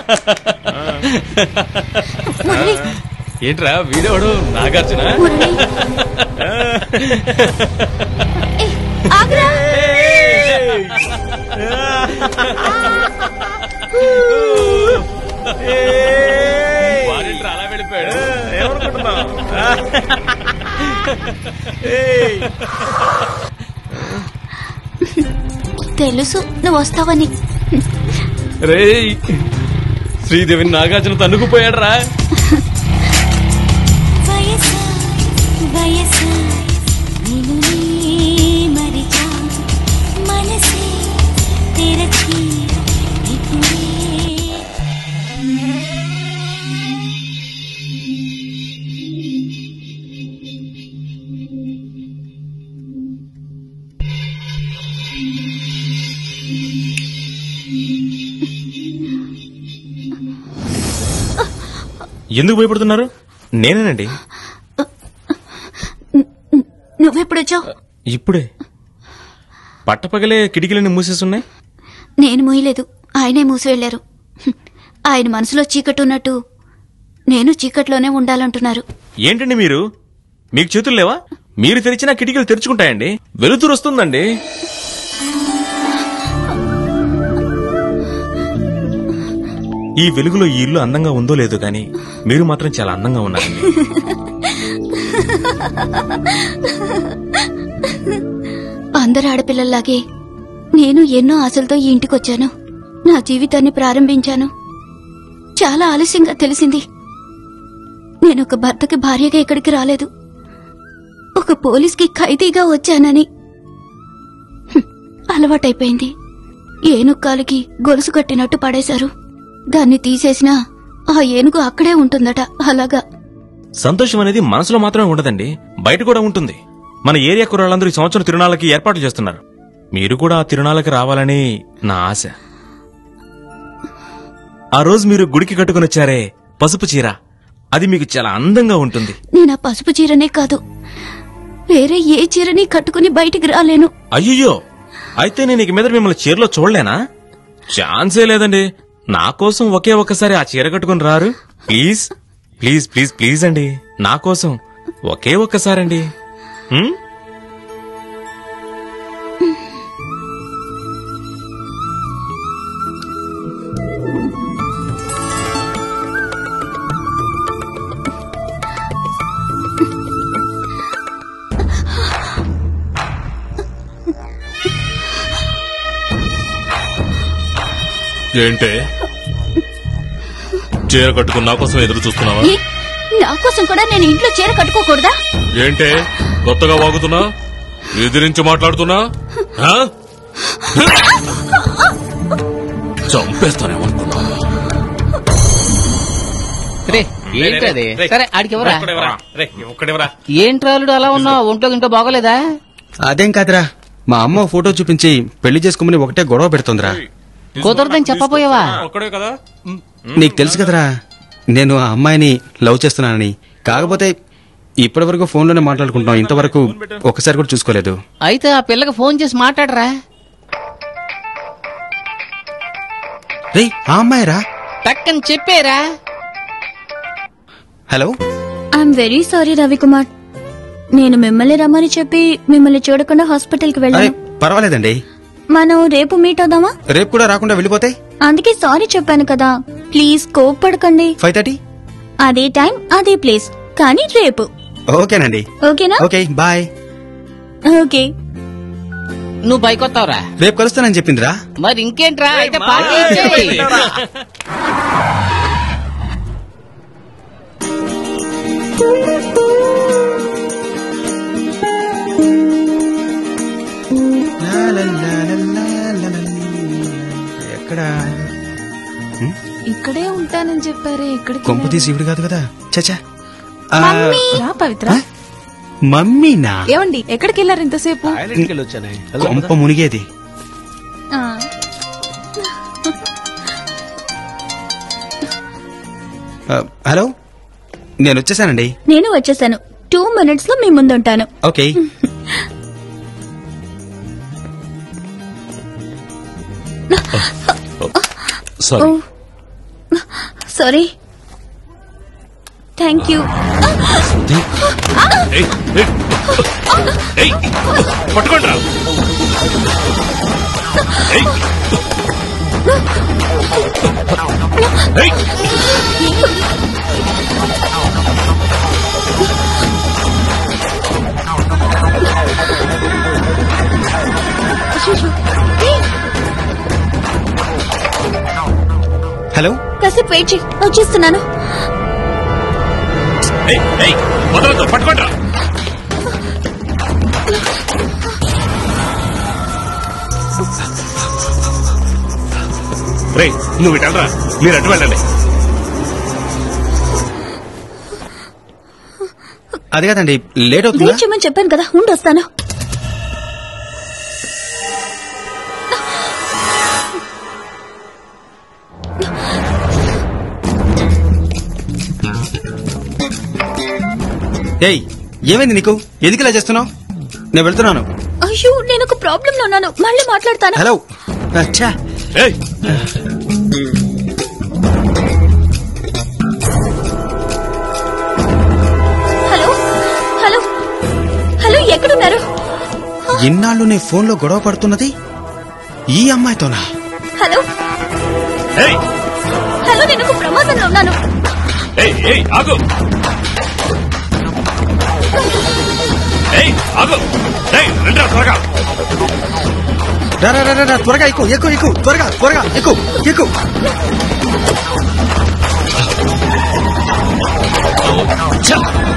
Speaker 1: ఏంట్రా వీడోడు నాగార్జున వాడేంట్రా అలా వెళ్ళిపోయాడు ఏమనుకుంటున్నావు
Speaker 4: తెలుసు నువ్వు వస్తావని
Speaker 1: రేయ్ శ్రీదేవిని నాగార్జున తన్నుకుపోయాడు రా
Speaker 11: ఎందుకు భయపడుతున్నారు నేనేనండి
Speaker 4: నువ్వెప్పుడొచ్చావు
Speaker 11: ఇప్పుడే పట్టపగలే కిటికీలన్నీ మూసేస్తున్నాయి
Speaker 4: నేను మూయలేదు ఆయనే మూసి వెళ్లారు ఆయన మనసులో చీకటి ఉన్నట్టు నేను చీకట్లోనే ఉండాలంటున్నారు
Speaker 11: ఏంటండి మీరు మీకు చేతులు లేవా మీరు తెరిచిన కిటికీలు తెరుచుకుంటాయండి వెలుతురు వస్తుందండి ఈ వెలుగులో ఈ ఇల్లు అందంగా ఉందో లేదో కానీ మీరు మాత్రం చాలా అందంగా ఉన్నారండి
Speaker 4: అందరు ఆడపిల్లల్లాగే నేను ఎన్నో ఆశలతో ఈ ఇంటికొచ్చాను నా జీవితాన్ని ప్రారంభించాను చాలా ఆలస్యంగా తెలిసింది నేను ఒక భర్తకి భార్యగా ఇక్కడికి రాలేదు ఒక పోలీస్కి ఖైదీగా వచ్చానని హ్మ్, అలవాటైపోయింది ఏనుక్కాలికి గొలుసు కట్టినట్టు పడేశారు దాన్ని తీసేసినా ఆ ఏనుగు అక్కడే ఉంటుందట అలాగా
Speaker 11: సంతోషం అనేది మనసులో మాత్రమే ఉండదండి బయట కూడా ఉంటుంది మన ఏరియా కుర్రాళ్ళందరూ ఈ సంవత్సరం తిరునాళ్ళకి ఏర్పాటు చేస్తున్నారు మీరు కూడా ఆ తిరునాళ్ళకి రావాలని నా ఆశ ఆ రోజు మీరు గుడికి కట్టుకుని వచ్చారే పసుపు చీర అది మీకు చాలా అందంగా ఉంటుంది
Speaker 4: నేను ఆ పసుపు చీరనే కాదు వేరే ఏ చీరని కట్టుకుని బయటికి రాలేను
Speaker 11: అయ్యయ్యో అయితే నేను ఇక మీద మిమ్మల్ని చీరలో చూడలేనా ఛాన్సే లేదండి నా కోసం ఒకే ఒక్కసారి ఆ చీర కట్టుకుని రారు ప్లీజ్ ప్లీజ్ ప్లీజ్ ప్లీజ్ అండి నా కోసం ఒకే ఒక్కసారండి హ్మ్?
Speaker 2: ఏంటే చీర కట్టుకుని నా కోసం ఎదురు చూస్తున్నావా
Speaker 4: ఏ? నా కోసం కూడా నేను ఇంట్లో చీర కట్టుకోకూడదా
Speaker 2: ఏంటే కొత్తగా వాగుతున్నా ఎదిరించి మాట్లాడుతున్నా ఆ? చంపేస్తానేమనుకున్నా
Speaker 6: రే ఏంటది సరే ఆడికి ఎవరా
Speaker 1: ఒక్కడెవరా
Speaker 6: ఏంట్రాలుడు అలా ఉన్నావు ఒంట్లో గింటో బాగోలేదా
Speaker 7: అదేం కాదురా మా అమ్మ ఫోటో చూపించి పెళ్లి చేసుకోమని ఒకటే గొడవ పెడుతుందిరా
Speaker 6: కుదరదని చెప్పపోయావా
Speaker 1: ఒక్కడే కదా
Speaker 7: నీకు తెలుసు కదరా నేను ఆ అమ్మాయిని లవ్ చేస్తున్నానని కాకపోతే ఇప్పటి వరకు ఫోన్లోనే మాట్లాడుకుంటున్నాం ఇంతవరకు ఒకసారి కూడా చూసుకోలేదు
Speaker 6: అయితే ఆ పిల్లకి ఫోన్ చేసి మాట్లాడరా
Speaker 7: రే ఆ అమ్మాయిరా
Speaker 6: టక్కని చెప్పేరా
Speaker 7: hello
Speaker 4: I'm very sorry Ravikumar నేను మిమ్మల్ని రమ్మని చెప్పి మిమ్మల్ని చూడకుండా హాస్పిటల్కి
Speaker 7: అరే
Speaker 4: వెళ్ళాను
Speaker 7: పర్వాలేదండి
Speaker 4: మనం రేపు మీట్ అవుదామా
Speaker 7: రేపు కూడా రాకుండా వెళ్ళిపోతే
Speaker 4: అందుకే సారీ చెప్పాను కదా ప్లీజ్ కోప్పడకండి
Speaker 7: ఫైవ్ థర్టీ
Speaker 4: అదే టైం అదే ప్లేస్ కానీ రేపు
Speaker 7: ఓకేనండి
Speaker 4: ఓకేనా
Speaker 7: ఓకే బాయ్
Speaker 4: ఓకే
Speaker 6: నువ్వు పైకొత్తావురా
Speaker 7: రేపు కలుస్తానని చెప్పిందిరా
Speaker 6: మరి ఇంకేంట్రా అయితే పార్టీ ఇచ్చేయ్.
Speaker 7: ఎక్కడ
Speaker 9: ఇక్కడే ఉంటానని చెప్పారే ఎక్కడికి
Speaker 7: కొంప తీసి ఇవిడు కాదు కదా చచా ఆ,
Speaker 9: మమ్మీ రా పవిత్ర
Speaker 7: మమ్మీనా
Speaker 9: ఏమండి ఎక్కడికి వెళ్ళారు ఇంతసేపు
Speaker 7: కొంప మునిగేది ఆ, హలో నేను వచ్చేసానండి
Speaker 4: నేను వచ్చేసాను టూ మినిట్స్ లో మీ ముందుంటాను
Speaker 7: okay
Speaker 2: sorry
Speaker 4: sorry thank you
Speaker 2: పట్టుకోండి
Speaker 7: హలో
Speaker 4: కాసేపు వెయిట్ చేయి వచ్చేస్తున్నాను
Speaker 2: వదలదు పట్టుకోండి రే నువ్వు ఇటు వెళ్ళరా మీరు అటు వెళ్ళండి
Speaker 7: అది కాదండి లేట్ అవుతుందా
Speaker 4: వెయిట్ చేయమని చెప్పాను కదా ఉండి వస్తాను
Speaker 7: ఏయ్ ఏమైంది నీకు ఎందుకు ఇలా చేస్తున్నావు నేను వెళ్తున్నాను
Speaker 4: అయ్యో నేను ఒక ప్రాబ్లం లో ఉన్నాను మళ్ళీ మాట్లాడతాను
Speaker 7: హలో అచ్చా
Speaker 4: హలో హలో హలో ఎక్కడున్నారు
Speaker 7: ఇన్నాళ్ళు నీ ఫోన్లో గొడవ పడుతున్నది ఈ అమ్మాయితోనా
Speaker 4: హలో హలో నేను ఒక ప్రమాదంలో ఉన్నాను
Speaker 2: ఏయ్ ఏయ్ ఆగు ఏయ్ ఆగు ఏయ్ రండిరా త్వరగా
Speaker 7: రా రా రా, రా రా, త్వరగా ఎక్కువ ఎక్కువ ఎక్కువ త్వరగా త్వరగా ఎక్కువ ఎక్కువ
Speaker 2: ఛ!